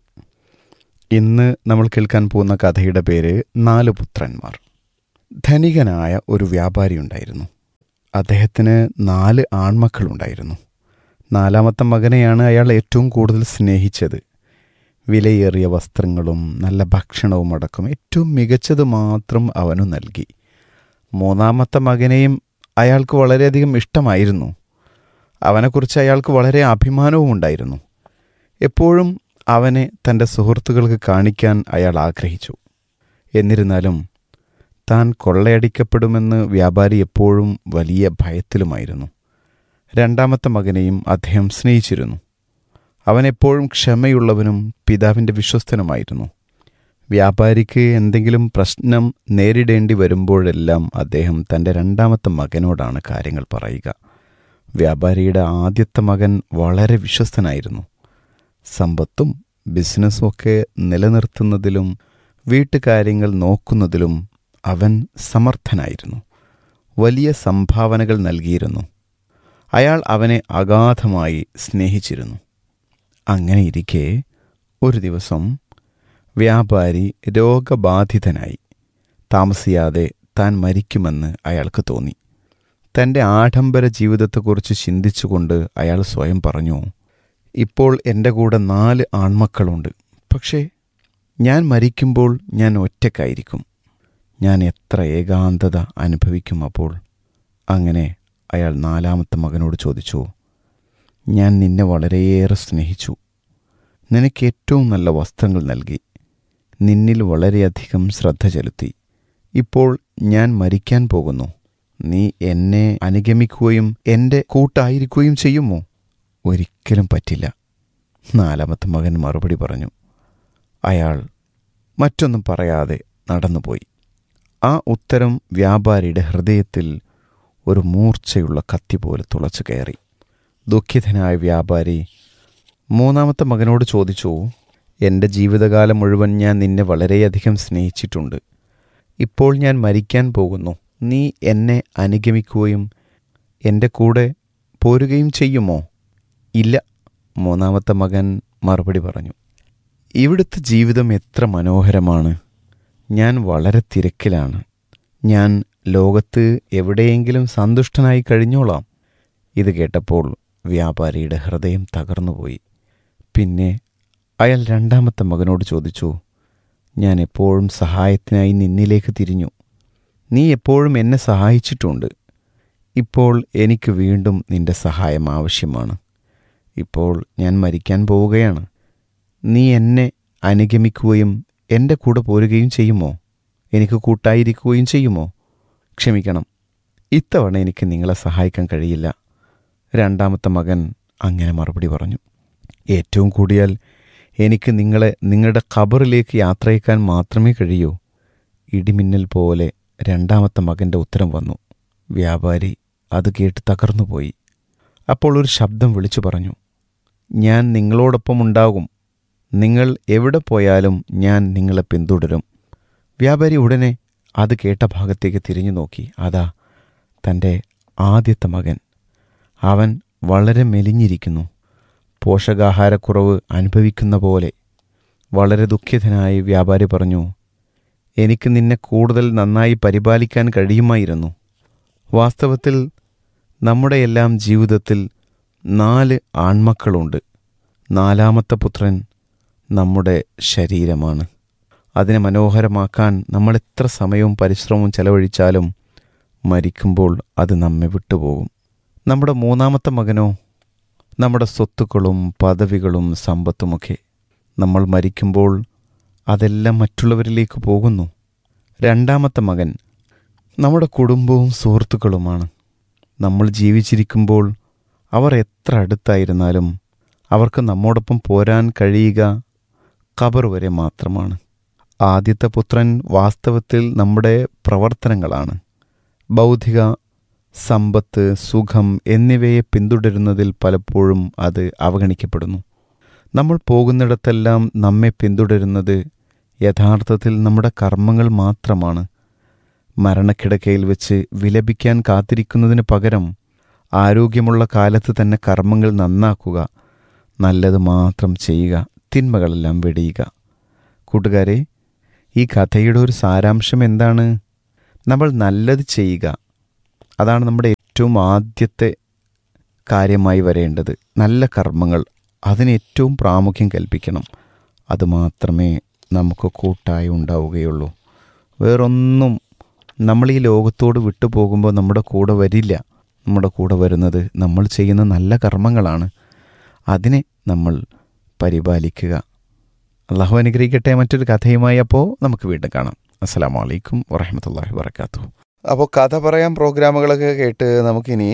ഇന്ന് നമ്മൾ കേൾക്കാൻ പോകുന്ന കഥയുടെ പേര് നാല് പുത്രന്മാർ ധനികനായ ഒരു വ്യാപാരി ഉണ്ടായിരുന്നു അദ്ദേഹത്തിന് നാല് ആൺമക്കളുണ്ടായിരുന്നു നാലാമത്തെ മകനെയാണ് അയാൾ ഏറ്റവും കൂടുതൽ സ്നേഹിച്ചത് വിലയേറിയ വസ്ത്രങ്ങളും നല്ല ഭക്ഷണവും അടക്കം ഏറ്റവും മികച്ചത് മാത്രം അവനു നൽകി മൂന്നാമത്തെ മകനെയും അയാൾക്ക് വളരെയധികം ഇഷ്ടമായിരുന്നു അവനെക്കുറിച്ച് അയാൾക്ക് വളരെ അഭിമാനവും ഉണ്ടായിരുന്നു എപ്പോഴും അവനെ തൻ്റെ സുഹൃത്തുക്കൾക്ക് കാണിക്കാൻ അയാൾ ആഗ്രഹിച്ചു എന്നിരുന്നാലും താൻ കൊള്ളയടിക്കപ്പെടുമെന്ന് വ്യാപാരി എപ്പോഴും വലിയ ഭയത്തിലുമായിരുന്നു രണ്ടാമത്തെ മകനെയും അദ്ദേഹം സ്നേഹിച്ചിരുന്നു അവൻ എപ്പോഴും ക്ഷമയുള്ളവനും പിതാവിൻ്റെ വിശ്വസ്തനുമായിരുന്നു വ്യാപാരിക്ക് എന്തെങ്കിലും പ്രശ്നം നേരിടേണ്ടി വരുമ്പോഴെല്ലാം അദ്ദേഹം തൻ്റെ രണ്ടാമത്തെ മകനോടാണ് കാര്യങ്ങൾ പറയുക വ്യാപാരിയുടെ ആദ്യത്തെ മകൻ വളരെ വിശ്വസ്തനായിരുന്നു സമ്പത്തും ബിസിനസ്സും ഒക്കെ നിലനിർത്തുന്നതിലും വീട്ടുകാര്യങ്ങൾ നോക്കുന്നതിലും അവൻ സമർത്ഥനായിരുന്നു വലിയ സംഭാവനകൾ നൽകിയിരുന്നു അയാൾ അവനെ അഗാധമായി സ്നേഹിച്ചിരുന്നു അങ്ങനെയിരിക്കെ ഒരു ദിവസം വ്യാപാരി രോഗബാധിതനായി താമസിയാതെ താൻ മരിക്കുമെന്ന് അയാൾക്ക് തോന്നി തൻ്റെ ആഡംബര ജീവിതത്തെക്കുറിച്ച് ചിന്തിച്ചുകൊണ്ട് അയാൾ സ്വയം പറഞ്ഞു ഇപ്പോൾ എൻ്റെ കൂടെ നാല് ആൺമക്കളുണ്ട് പക്ഷേ ഞാൻ മരിക്കുമ്പോൾ ഞാൻ ഒറ്റക്കായിരിക്കും ഞാൻ എത്ര ഏകാന്തത അനുഭവിക്കും അപ്പോൾ അങ്ങനെ അയാൾ നാലാമത്തെ മകനോട് ചോദിച്ചു ഞാൻ നിന്നെ വളരെയേറെ സ്നേഹിച്ചു നിനക്ക് ഏറ്റവും നല്ല വസ്ത്രങ്ങൾ നൽകി നിന്നിൽ വളരെയധികം ശ്രദ്ധ ചെലുത്തി ഇപ്പോൾ ഞാൻ മരിക്കാൻ പോകുന്നു നീ എന്നെ അനുഗമിക്കുകയും എൻ്റെ കൂട്ടായിരിക്കുകയും ചെയ്യുമോ ഒരിക്കലും പറ്റില്ല നാലാമത്തെ മകൻ മറുപടി പറഞ്ഞു അയാൾ മറ്റൊന്നും പറയാതെ നടന്നുപോയി ആ ഉത്തരം വ്യാപാരിയുടെ ഹൃദയത്തിൽ ഒരു മൂർച്ചയുള്ള കത്തി പോലെ തുളച്ചു കയറി ദുഃഖിതനായ വ്യാപാരി മൂന്നാമത്തെ മകനോട് ചോദിച്ചു എൻ്റെ ജീവിതകാലം മുഴുവൻ ഞാൻ നിന്നെ വളരെയധികം സ്നേഹിച്ചിട്ടുണ്ട് ഇപ്പോൾ ഞാൻ മരിക്കാൻ പോകുന്നു നീ എന്നെ അനുഗമിക്കുകയും എൻ്റെ കൂടെ പോരുകയും ചെയ്യുമോ ഇല്ല മൂന്നാമത്തെ മകൻ മറുപടി പറഞ്ഞു ഇവിടുത്തെ ജീവിതം എത്ര മനോഹരമാണ് ഞാൻ വളരെ തിരക്കിലാണ് ഞാൻ ലോകത്ത് എവിടെയെങ്കിലും സന്തുഷ്ടനായി കഴിഞ്ഞോളാം ഇത് കേട്ടപ്പോൾ വ്യാപാരിയുടെ ഹൃദയം തകർന്നുപോയി പിന്നെ അയാൾ രണ്ടാമത്തെ മകനോട് ചോദിച്ചു ഞാൻ എപ്പോഴും സഹായത്തിനായി നിന്നിലേക്ക് തിരിഞ്ഞു നീ എപ്പോഴും എന്നെ സഹായിച്ചിട്ടുണ്ട് ഇപ്പോൾ എനിക്ക് വീണ്ടും നിന്റെ സഹായം ആവശ്യമാണ് ഇപ്പോൾ ഞാൻ മരിക്കാൻ പോവുകയാണ് നീ എന്നെ അനുഗമിക്കുകയും എൻ്റെ കൂടെ പോരുകയും ചെയ്യുമോ എനിക്ക് കൂട്ടായിരിക്കുകയും ചെയ്യുമോ ക്ഷമിക്കണം ഇത്തവണ എനിക്ക് നിങ്ങളെ സഹായിക്കാൻ കഴിയില്ല രണ്ടാമത്തെ മകൻ അങ്ങനെ മറുപടി പറഞ്ഞു ഏറ്റവും കൂടിയാൽ എനിക്ക് നിങ്ങളെ നിങ്ങളുടെ ഖബറിലേക്ക് യാത്രയക്കാൻ മാത്രമേ കഴിയൂ ഇടിമിന്നൽ പോലെ രണ്ടാമത്തെ മകൻ്റെ ഉത്തരം വന്നു വ്യാപാരി അത് കേട്ട് തകർന്നുപോയി അപ്പോൾ ഒരു ശബ്ദം വിളിച്ചു പറഞ്ഞു ഞാൻ നിങ്ങളോടൊപ്പം ഉണ്ടാകും നിങ്ങൾ എവിടെ പോയാലും ഞാൻ നിങ്ങളെ പിന്തുടരും വ്യാപാരി ഉടനെ അത് കേട്ട ഭാഗത്തേക്ക് തിരിഞ്ഞു നോക്കി അതാ തൻ്റെ ആദ്യത്തെ മകൻ അവൻ വളരെ മെലിഞ്ഞിരിക്കുന്നു പോഷകാഹാരക്കുറവ് അനുഭവിക്കുന്ന പോലെ വളരെ ദുഃഖിതനായി വ്യാപാരി പറഞ്ഞു എനിക്ക് നിന്നെ കൂടുതൽ നന്നായി പരിപാലിക്കാൻ കഴിയുമായിരുന്നു വാസ്തവത്തിൽ നമ്മുടെ എല്ലാം ജീവിതത്തിൽ നാല് ആൺമക്കളുണ്ട് നാലാമത്തെ പുത്രൻ നമ്മുടെ ശരീരമാണ് അതിനെ മനോഹരമാക്കാൻ നമ്മൾ എത്ര സമയവും പരിശ്രമവും ചെലവഴിച്ചാലും മരിക്കുമ്പോൾ അത് നമ്മെ വിട്ടുപോകും നമ്മുടെ മൂന്നാമത്തെ മകനോ നമ്മുടെ സ്വത്തുക്കളും പദവികളും സമ്പത്തുമൊക്കെ നമ്മൾ മരിക്കുമ്പോൾ അതെല്ലാം മറ്റുള്ളവരിലേക്ക് പോകുന്നു രണ്ടാമത്തെ മകൻ നമ്മുടെ കുടുംബവും സുഹൃത്തുക്കളുമാണ് നമ്മൾ ജീവിച്ചിരിക്കുമ്പോൾ അവർ എത്ര അടുത്തായിരുന്നാലും അവർക്ക് നമ്മോടൊപ്പം പോരാൻ കഴിയുക ഖബർ വരെ മാത്രമാണ് ആദ്യത്തെ പുത്രൻ വാസ്തവത്തിൽ നമ്മുടെ പ്രവർത്തനങ്ങളാണ് ബൗദ്ധിക സമ്പത്ത് സുഖം എന്നിവയെ പിന്തുടരുന്നതിൽ പലപ്പോഴും അത് അവഗണിക്കപ്പെടുന്നു നമ്മൾ പോകുന്നിടത്തെല്ലാം നമ്മെ പിന്തുടരുന്നത് യഥാർത്ഥത്തിൽ നമ്മുടെ കർമ്മങ്ങൾ മാത്രമാണ് മരണക്കിടക്കയിൽ വെച്ച് വിലപിക്കാൻ കാത്തിരിക്കുന്നതിന് പകരം ആരോഗ്യമുള്ള കാലത്ത് തന്നെ കർമ്മങ്ങൾ നന്നാക്കുക നല്ലത് മാത്രം ചെയ്യുക തിന്മകളെല്ലാം വെടിയുക കൂട്ടുകാരെ ഈ കഥയുടെ ഒരു സാരാംശം എന്താണ് നമ്മൾ നല്ലത് ചെയ്യുക അതാണ് നമ്മുടെ ഏറ്റവും ആദ്യത്തെ കാര്യമായി വരേണ്ടത് നല്ല കർമ്മങ്ങൾ അതിന് ഏറ്റവും പ്രാമുഖ്യം കൽപ്പിക്കണം അതുമാത്രമേ നമുക്ക് കൂട്ടായി ഉണ്ടാവുകയുള്ളൂ വേറൊന്നും നമ്മൾ ഈ ലോകത്തോട് വിട്ടുപോകുമ്പോൾ നമ്മുടെ കൂടെ വരില്ല നമ്മുടെ കൂടെ വരുന്നത് നമ്മൾ ചെയ്യുന്ന നല്ല കർമ്മങ്ങളാണ് അതിനെ നമ്മൾ പരിപാലിക്കുക അള്ളാഹു അനുഗ്രഹിക്കട്ടെ മറ്റൊരു കഥയുമായി അപ്പോൾ നമുക്ക് വീണ്ടും കാണാം അസ്സാം വലൈക്കും വറഹമത്തല്ലാഹി വർക്കാത്തു അപ്പോൾ കഥ പറയാൻ പ്രോഗ്രാമുകളൊക്കെ കേട്ട് നമുക്കിനി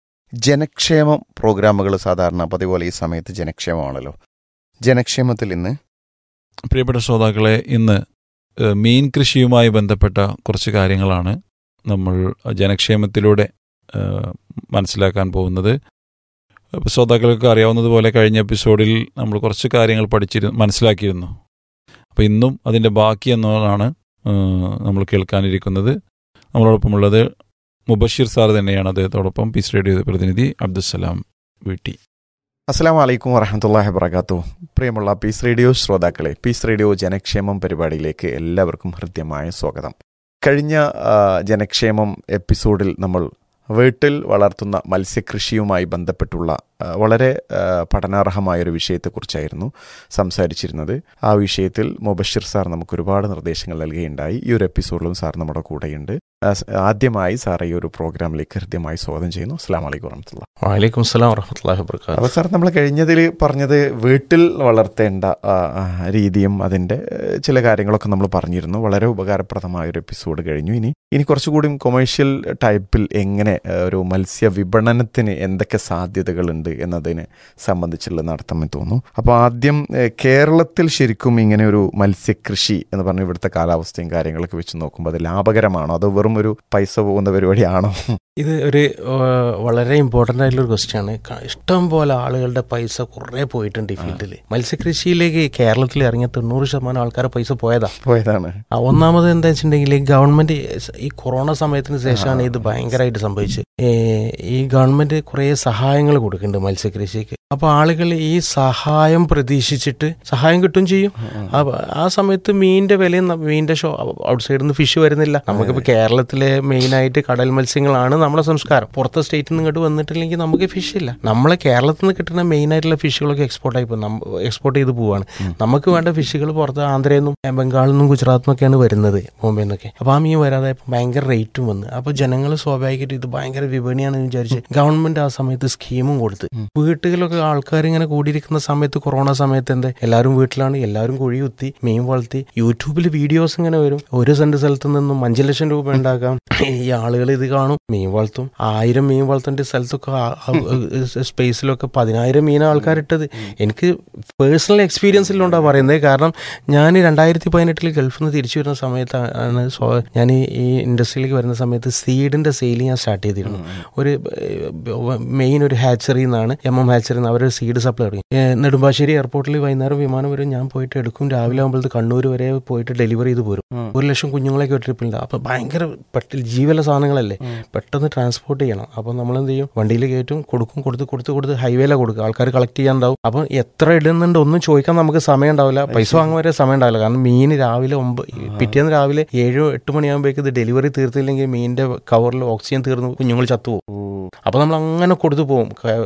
ജനക്ഷേമം പ്രോഗ്രാമുകൾ സാധാരണ പതിപോലെ ഈ സമയത്ത് ജനക്ഷേമമാണല്ലോ ജനക്ഷേമത്തിൽ ഇന്ന് പ്രിയപ്പെട്ട ശ്രോതാക്കളെ ഇന്ന് ഏഹ്, മീൻ കൃഷിയുമായി ബന്ധപ്പെട്ട കുറച്ച് കാര്യങ്ങളാണ് നമ്മൾ ജനക്ഷേമത്തിലൂടെ ഏഹ്, മനസ്സിലാക്കാൻ പോകുന്നത് അപ്പോൾ ശ്രോതാക്കൾക്ക് അറിയാവുന്നതുപോലെ കഴിഞ്ഞ എപ്പിസോഡിൽ നമ്മൾ കുറച്ച് കാര്യങ്ങൾ പഠിച്ചിരുന്നു മനസ്സിലാക്കിയിരുന്നു അപ്പോൾ ഇന്നും അതിൻ്റെ ബാക്കി എന്നതാണ് ഏഹ്, നമ്മൾ കേൾക്കാനിരിക്കുന്നത് നമ്മളോടൊപ്പമുള്ളത് മുബഷീർ സാർ തന്നെയാണ് അദ്ദേഹത്തോടൊപ്പം പീസ് റേഡിയോ പ്രതിനിധി അബ്ദുസലാം വീട്ടി അസ്സാം വലൈക്കും വറഹമത്തല്ലാഹി വർക്കാത്തു പ്രിയമുള്ള പീസ് റേഡിയോ ശ്രോതാക്കളെ പീസ് റേഡിയോ ജനക്ഷേമം പരിപാടിയിലേക്ക് എല്ലാവർക്കും ഹൃദ്യമായ സ്വാഗതം കഴിഞ്ഞ ആ, ജനക്ഷേമം എപ്പിസോഡിൽ നമ്മൾ വീട്ടിൽ വളർത്തുന്ന മത്സ്യകൃഷിയുമായി ബന്ധപ്പെട്ടുള്ള ആ, വളരെ ആ, പഠനാർഹമായൊരു വിഷയത്തെക്കുറിച്ചായിരുന്നു സംസാരിച്ചിരുന്നത് ആ വിഷയത്തിൽ മുബഷിർ സാർ നമുക്ക് ഒരുപാട് നിർദ്ദേശങ്ങൾ നൽകുകയുണ്ടായി ഈ ഒരു എപ്പിസോഡിലും സാർ നമ്മുടെ കൂടെയുണ്ട് ആ, സ് ആദ്യമായി സാർ ഈ ഒരു പ്രോഗ്രാമിലേക്ക് ഹൃദ്യമായി സ്വാഗതം ചെയ്യുന്നു അസ്സാം വലൈക്കും വറഹമത്തുള്ള വലൈക്കും സ്ലാം വറഹമത്തല്ലാഹി വബർക്കാത്തു അപ്പോൾ സാർ നമ്മൾ കഴിഞ്ഞതിൽ പറഞ്ഞത് വീട്ടിൽ വളർത്തേണ്ട ആ, ആ, രീതിയും അതിൻ്റെ ഏഹ്, ചില കാര്യങ്ങളൊക്കെ നമ്മൾ പറഞ്ഞിരുന്നു വളരെ ഉപകാരപ്രദമായ ഒരു എപ്പിസോഡ് കഴിഞ്ഞു ഇനി ഇനി കുറച്ചുകൂടി കൊമേഴ്ഷ്യൽ ടൈപ്പിൽ എങ്ങനെ ഏഹ്, ഒരു മത്സ്യ വിപണനത്തിന് എന്തൊക്കെ സാധ്യതകളുണ്ട് എന്നതിനെ സംബന്ധിച്ചുള്ള നടത്തമെന്ന് തോന്നുന്നു അപ്പോൾ ആദ്യം ഏഹ്, കേരളത്തിൽ ശരിക്കും ഇങ്ങനെ ഒരു മത്സ്യകൃഷി എന്ന് പറഞ്ഞ ഇവിടുത്തെ കാലാവസ്ഥയും കാര്യങ്ങളൊക്കെ വെച്ച് നോക്കുമ്പോൾ അത് ലാഭകരമാണോ അതോ വെറും ഒരു പൈസ പോകുന്ന പരിപാടിയാണോ ഇത് ഒരു ഏഹ്, വളരെ ഇമ്പോർട്ടൻ്റ് ആയിട്ടുള്ള ഒരു ക്വസ്റ്റ്യൻ ആണ് ക- ഇഷ്ടം പോലെ ആളുകളുടെ പൈസ കുറേ പോയിട്ടുണ്ട് ഈ ഫീൽഡിൽ മത്സ്യകൃഷിയിലേക്ക് കേരളത്തിൽ ഇറങ്ങിയ തൊണ്ണൂറ് ശതമാനം ആൾക്കാരുടെ പൈസ പോയതാ പോയതാണ് ആ, ഒന്നാമത് എന്താ വെച്ചിട്ടുണ്ടെങ്കിൽ ഗവൺമെന്റ് ഈ കൊറോണ സമയത്തിന് ശേഷമാണ് ഇത് ഭയങ്കരമായിട്ട് സംഭവിച്ചത് ഏ, ഈ ഗവൺമെന്റ് കുറേ സഹായങ്ങൾ കൊടുക്കുന്നുണ്ട് മത്സ്യകൃഷിക്ക് അപ്പൊ ആളുകൾ ഈ സഹായം പ്രതീക്ഷിച്ചിട്ട് സഹായം കിട്ടും ചെയ്യും അപ്പൊ ആ സമയത്ത് മീനിന്റെ വിലയും ന- മീനിന്റെ ഷോ ഔട്ട് സൈഡിൽ നിന്ന് ഫിഷ് വരുന്നില്ല നമുക്കിപ്പോ കേരളത്തിലെ മെയിൻ ആയിട്ട് കടൽ മത്സ്യങ്ങളാണ് നമ്മുടെ സംസ്കാരം പുറത്തെ സ്റ്റേറ്റിൽ നിന്ന് ഇങ്ങോട്ട് വന്നിട്ടില്ലെങ്കിൽ നമുക്ക് ഫിഷ് ഇല്ല നമ്മളെ കേരളത്തിൽ നിന്ന് കിട്ടുന്ന മെയിൻ ആയിട്ടുള്ള ഫിഷുകളൊക്കെ എക്സ്പോർട്ട് ആയി പോകും എക്സ്പോർട്ട് ചെയ്ത് പോവാണ് നമുക്ക് വേണ്ട ഫിഷുകൾ പുറത്ത് ആന്ധ്രയിൽ നിന്നും ഏ, ബംഗാളിൽ നിന്നും ഗുജറാത്തിൽ നിന്നൊക്കെയാണ് വരുന്നത് ബോംബെ നിന്നൊക്കെ അപ്പോൾ ആ മീൻ വരാതെ ഭയങ്കര റേറ്റും വന്ന് അപ്പോൾ ജനങ്ങൾ സ്വാഭാവികമായിട്ട് ഇത് ഭയങ്കര വിപണിയാണെന്ന് വിചാരിച്ച് ഗവൺമെന്റ് ആ സമയത്ത് സ്കീമും കൊടുത്ത് വീട്ടുകളിലൊക്കെ ആൾക്കാർ ഇങ്ങനെ കൂടിയിരിക്കുന്ന സമയത്ത് കൊറോണ സമയത്ത് എന്താ എല്ലാവരും വീട്ടിലാണ് എല്ലാവരും കുഴി കുത്തി മീൻ വളർത്തി യൂട്യൂബിൽ വീഡിയോസ് ഇങ്ങനെ വരും ഒരു സെന്റ് സ്ഥലത്ത് നിന്നും അഞ്ച് ലക്ഷം രൂപ ഉണ്ടാക്കാം ഈ ആളുകൾ ഇത് കാണും മീൻ വളർത്തും ആയിരം മീൻ വളർത്തേണ്ട സ്ഥലത്തൊക്കെ ആ- ആ- സ്പേസിലൊക്കെ പതിനായിരം മീൻ ആൾക്കാരിട്ടത് എനിക്ക് പേഴ്സണൽ എക്സ്പീരിയൻസിലുണ്ടാ പറയുന്നത് കാരണം ഞാൻ രണ്ടായിരത്തി പതിനെട്ടിൽ ഗൾഫിൽ നിന്ന് തിരിച്ചു വരുന്ന സമയത്താണ് സ്വ- ഞാൻ ഈ ഈ ഇൻഡസ്ട്രിയിലേക്ക് വരുന്ന സമയത്ത് സീഡിന്റെ സെയിൽ ഞാൻ സ്റ്റാർട്ട് ചെയ്തിരുന്നു ഒരു മെയിൻ ഒരു ഹാച്ചറി എന്നാണ് എം എം ഹാച്ചറി എന്ന് അവരൊരു സീഡ് സപ്ലൈ തുടങ്ങി ഏ, നെടുമ്പാശ്ശേരി എയർപോർട്ടിൽ വൈകുന്നേരം വിമാനം വരും ഞാൻ പോയിട്ട് എടുക്കും രാവിലെ ആകുമ്പോഴത്തെ കണ്ണൂർ വരെ പോയിട്ട് ഡെലിവറി ചെയ്ത് പോരും ഒരു ലക്ഷം കുഞ്ഞുങ്ങളൊക്കെ ഒരു ട്രിപ്പിലുണ്ട് അപ്പൊ ഭയങ്കര പെട്ടെന്ന് ജീവല സാധനങ്ങളല്ലേ പെട്ടെന്ന് ട്രാൻസ്പോർട്ട് ചെയ്യണം അപ്പോൾ നമ്മൾ എന്ത് ചെയ്യും വണ്ടിയിൽ കയറ്റും കൊടുക്കും കൊടുത്ത് കൊടുത്ത് കൊടുത്ത് ഹൈവേയിലാണ് കൊടുക്കുക ആൾക്കാർ കളക്ട് ചെയ്യാനുണ്ടാവും അപ്പം എത്ര ഇടുന്നുണ്ട് ഒന്നും ചോദിക്കാൻ നമുക്ക് സമയം ഉണ്ടാവില്ല പൈസ വാങ്ങാൻ വരെ സമയം ഉണ്ടാവില്ല കാരണം മീൻ രാവിലെ ഒമ്പത് പിറ്റേന്ന് രാവിലെ ഏഴോ എട്ട് മണിയാകുമ്പോഴേക്ക് ഇത് ഡെലിവറി തീർത്തില്ലെങ്കിൽ മീനിന്റെ കവറിൽ ഓക്സിജൻ തീർന്ന് കുഞ്ഞുങ്ങൾ ചത്തുപോകും അപ്പോൾ നമ്മൾ അങ്ങനെ കൊടുത്തു പോകും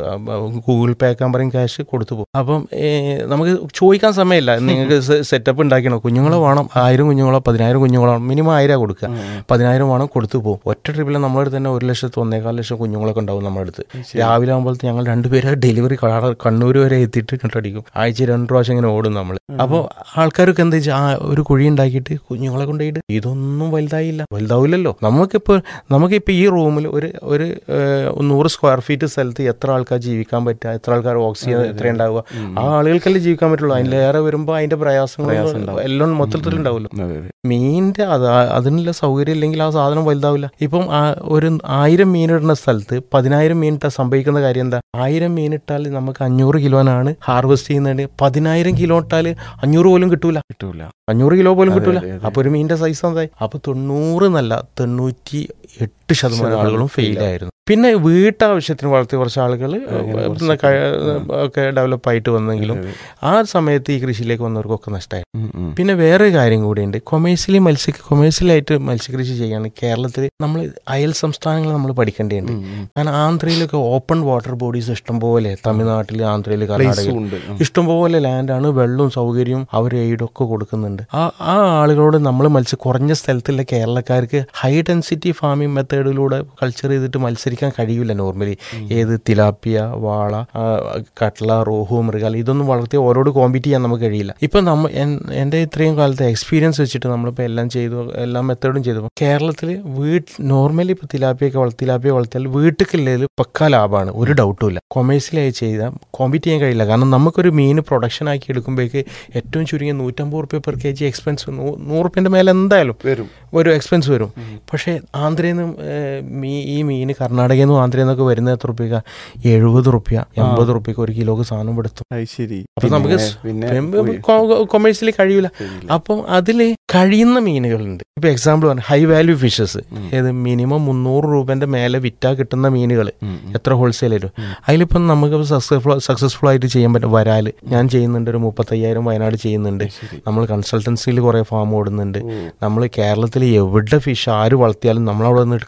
ഗൂഗിൾ പേ ആക്കാൻ പറയും ക്യാഷ് കൊടുത്തു പോകും അപ്പം ഏ, നമുക്ക് ചോദിക്കാൻ സമയമില്ല നിങ്ങൾക്ക് സെറ്റപ്പ് ഉണ്ടാക്കണം കുഞ്ഞുങ്ങളെ വേണം ആയിരം കുഞ്ഞുങ്ങളോ പതിനായിരം കുഞ്ഞുങ്ങളോ മിനിമം ആയിരം കൊടുക്കുക പതിനായിരം വേണം കൊടുത്തു പോകും ഒറ്റ ട്രിപ്പിൽ നമ്മുടെ അടുത്ത് തന്നെ ഒരു ലക്ഷത്തി ഒന്നേകാൽ ലക്ഷം കുഞ്ഞുങ്ങളൊക്കെ ഉണ്ടാവും നമ്മുടെ അടുത്ത് രാവിലെ ആകുമ്പോഴത്തെ ഞങ്ങൾ രണ്ടുപേരെ ഡെലിവറി കണ്ണൂർ വരെ എത്തിയിട്ട് കണ്ടടിക്കും ആഴ്ച രണ്ട് പ്രാവശ്യം ഇങ്ങനെ ഓടും നമ്മൾ അപ്പോൾ ആൾക്കാർക്ക് എന്താ വെച്ചാൽ ആ ഒരു കുഴി ഉണ്ടാക്കിയിട്ട് കുഞ്ഞുങ്ങളെ കൊണ്ടുപോയിട്ട് ഇതൊന്നും വലുതായില്ല വലുതാവില്ലല്ലോ നമുക്കിപ്പോൾ നമുക്കിപ്പോൾ ഈ റൂമിൽ ഒരു ഒരു ഏഹ്, നൂറ് സ്ക്വയർ ഫീറ്റ് സ്ഥലത്ത് എത്ര ആൾക്കാർ ജീവിക്കാൻ പറ്റുക എത്ര ആൾക്കാർ ഓക്സിജൻ എത്ര ഉണ്ടാവുക ആ ആളുകൾക്കല്ലേ ജീവിക്കാൻ പറ്റുള്ളൂ അതിലേറെ വരുമ്പോൾ അതിന്റെ പ്രയാസങ്ങൾ എല്ലാം മൊത്തത്തിൽ ഉണ്ടാവുമല്ലോ മീനിന്റെ അത് അതിനുള്ള സൗകര്യം ഇല്ലെങ്കിൽ ആ സാധനം വലുതാവില്ല ഇപ്പം ആ ഒരു ആയിരം മീൻ ഇടുന്ന സ്ഥലത്ത് പതിനായിരം മീൻ ഇട്ടാൽ സംഭവിക്കുന്ന കാര്യം എന്താ ആയിരം മീൻ ഇട്ടാൽ നമുക്ക് അഞ്ഞൂറ് കിലോനാണ് ഹാർവെസ്റ്റ് ചെയ്യുന്നത് പതിനായിരം കിലോ ഇട്ടാൽ അഞ്ഞൂറ് പോലും കിട്ടൂല കിട്ടൂല അഞ്ഞൂറ് കിലോ പോലും അതെ, കിട്ടൂല അതെ, അതെ. അപ്പൊ ഒരു മീനിന്റെ സൈസ് എന്തായി അപ്പൊ തൊണ്ണൂറ് എന്നല്ല തൊണ്ണൂറ്റി എട്ട് ശതമാനം ആളുകളും ഫെയിൽ ആയിരുന്നു പിന്നെ വീട്ടാവശ്യത്തിന് വളർത്തിയ കുറച്ച് ആളുകൾ അങ്ങനെ ഒക്കെ ഡെവലപ്പ് ആയിട്ട് വന്നെങ്കിലും ആ സമയത്ത് ഈ കൃഷിയിലേക്ക് വന്നവർക്കൊക്കെ നഷ്ടമായി ഉം, ഉം. പിന്നെ വേറൊരു കാര്യം കൂടിയുണ്ട് കൊമേഴ്സ്യലി മത്സ്യ കൊമേഴ്സ്യലായിട്ട് മത്സ്യകൃഷി ചെയ്യാണ് കേരളത്തിൽ നമ്മൾ അയൽ സംസ്ഥാനങ്ങൾ നമ്മൾ പഠിക്കേണ്ടതുണ്ട് ഉം, ഉം. കാരണം ആന്ധ്രയിലൊക്കെ ഓപ്പൺ വാട്ടർ ബോഡീസ് ഇഷ്ടംപോലെ തമിഴ്നാട്ടിൽ ആന്ധ്രയിൽ Place കർണാടകയിൽ ഉണ്ട്. ഉം. ഇഷ്ടംപോലെ ലാൻഡാണ് വെള്ളവും സൗകര്യവും അവർ എയ്ഡൊക്കെ കൊടുക്കുന്നുണ്ട് ആ ആ ആളുകളോട് നമ്മൾ മത്സ്യ കുറഞ്ഞ സ്ഥലത്തുള്ള കേരളക്കാർക്ക് ഹൈ ഡെൻസിറ്റി ഫാമിംഗ് മെത്തേഡിലൂടെ കൾച്ചർ ചെയ്തിട്ട് മത്സരിക്കാൻ കഴിയില്ല നോർമലി ഏത് തിലാപ്പിയ വാള ആ, കട്ട്ള റോഹു മൃഗാൽ ഇതൊന്നും വളർത്തി ഓരോട് കോമ്പീറ്റ് ചെയ്യാൻ നമുക്ക് കഴിയില്ല ഇപ്പം നമ്മ എൻ- എൻ്റെ ഇത്രയും കാലത്തെ എക്സ്പീരിയൻസ് വെച്ചിട്ട് നമ്മളിപ്പോൾ എല്ലാം ചെയ്തു എല്ലാ മെത്തേഡും ചെയ്തു കേരളത്തിൽ വീട്ട് നോർമലി ഇപ്പോൾ തിലാപ്പിയൊക്കെ വളർത്തി തിലാപ്പിയ വളർത്തിയാൽ വീട്ടിലേൽ പക്ക ലാഭമാണ് ഒരു ഡൗട്ടും ഇല്ല കൊമേഴ്സ്യലായി ചെയ്താൽ കോമ്പീറ്റ് ചെയ്യാൻ കഴിയില്ല കാരണം നമുക്കൊരു മീൻ പ്രൊഡക്ഷൻ ആക്കി എടുക്കുമ്പോഴേക്ക് ഏറ്റവും ചുരുങ്ങിയ നൂറ്റമ്പത് റുപ്യ പെർ കെ ജി എക്സ്പെൻസ് നൂറ് റുപ്യൻ്റെ മേലെ എന്തായാലും വരും ഒരു എക്സ്പെൻസ് വരും പക്ഷേ ആന്ധ്രയിൽ നിന്നും ഏഹ്, മീ ഈ മീൻ കർണാടകയിൽ നിന്നും ആന്ധ്രയിൽ നിന്നൊക്കെ വരുന്ന എത്ര റുപ്യ എഴുപത് റുപ്യ എൺപത് റുപ്യക്ക് ഒരു കിലോക്ക് സാധനം എടുത്തു അത് ശരി അപ്പൊ നമുക്ക് പിന്നെ കൊമേഴ്സ്യലി കഴിയൂല അപ്പം അതിൽ കഴിയുന്ന മീനുകളുണ്ട് ഇപ്പൊ എക്സാമ്പിൾ പറഞ്ഞു ഹൈ വാല്യൂ ഫിഷസ് ഏത് മിനിമം മുന്നൂറ് രൂപന്റെ മേലെ വിറ്റാ കിട്ടുന്ന മീനുകൾ എത്ര ഹോൾസെയിൽ ആയിട്ടും അതിലിപ്പം നമുക്ക് സക്സസ്ഫുൾ സക്സസ്ഫുൾ ആയിട്ട് ചെയ്യാൻ പറ്റും വരാല് ഞാൻ ചെയ്യുന്നുണ്ട് ഒരു മുപ്പത്തയ്യായിരം വയനാട് ചെയ്യുന്നുണ്ട് നമ്മൾ കൺസൾട്ടൻസിയിൽ കുറെ ഫാം ഓടുന്നുണ്ട് നമ്മൾ കേരളത്തിൽ എവിടെ ഫിഷ് ആര് വളർത്തിയാലും നമ്മളവിടെ നിന്ന് എടുക്കും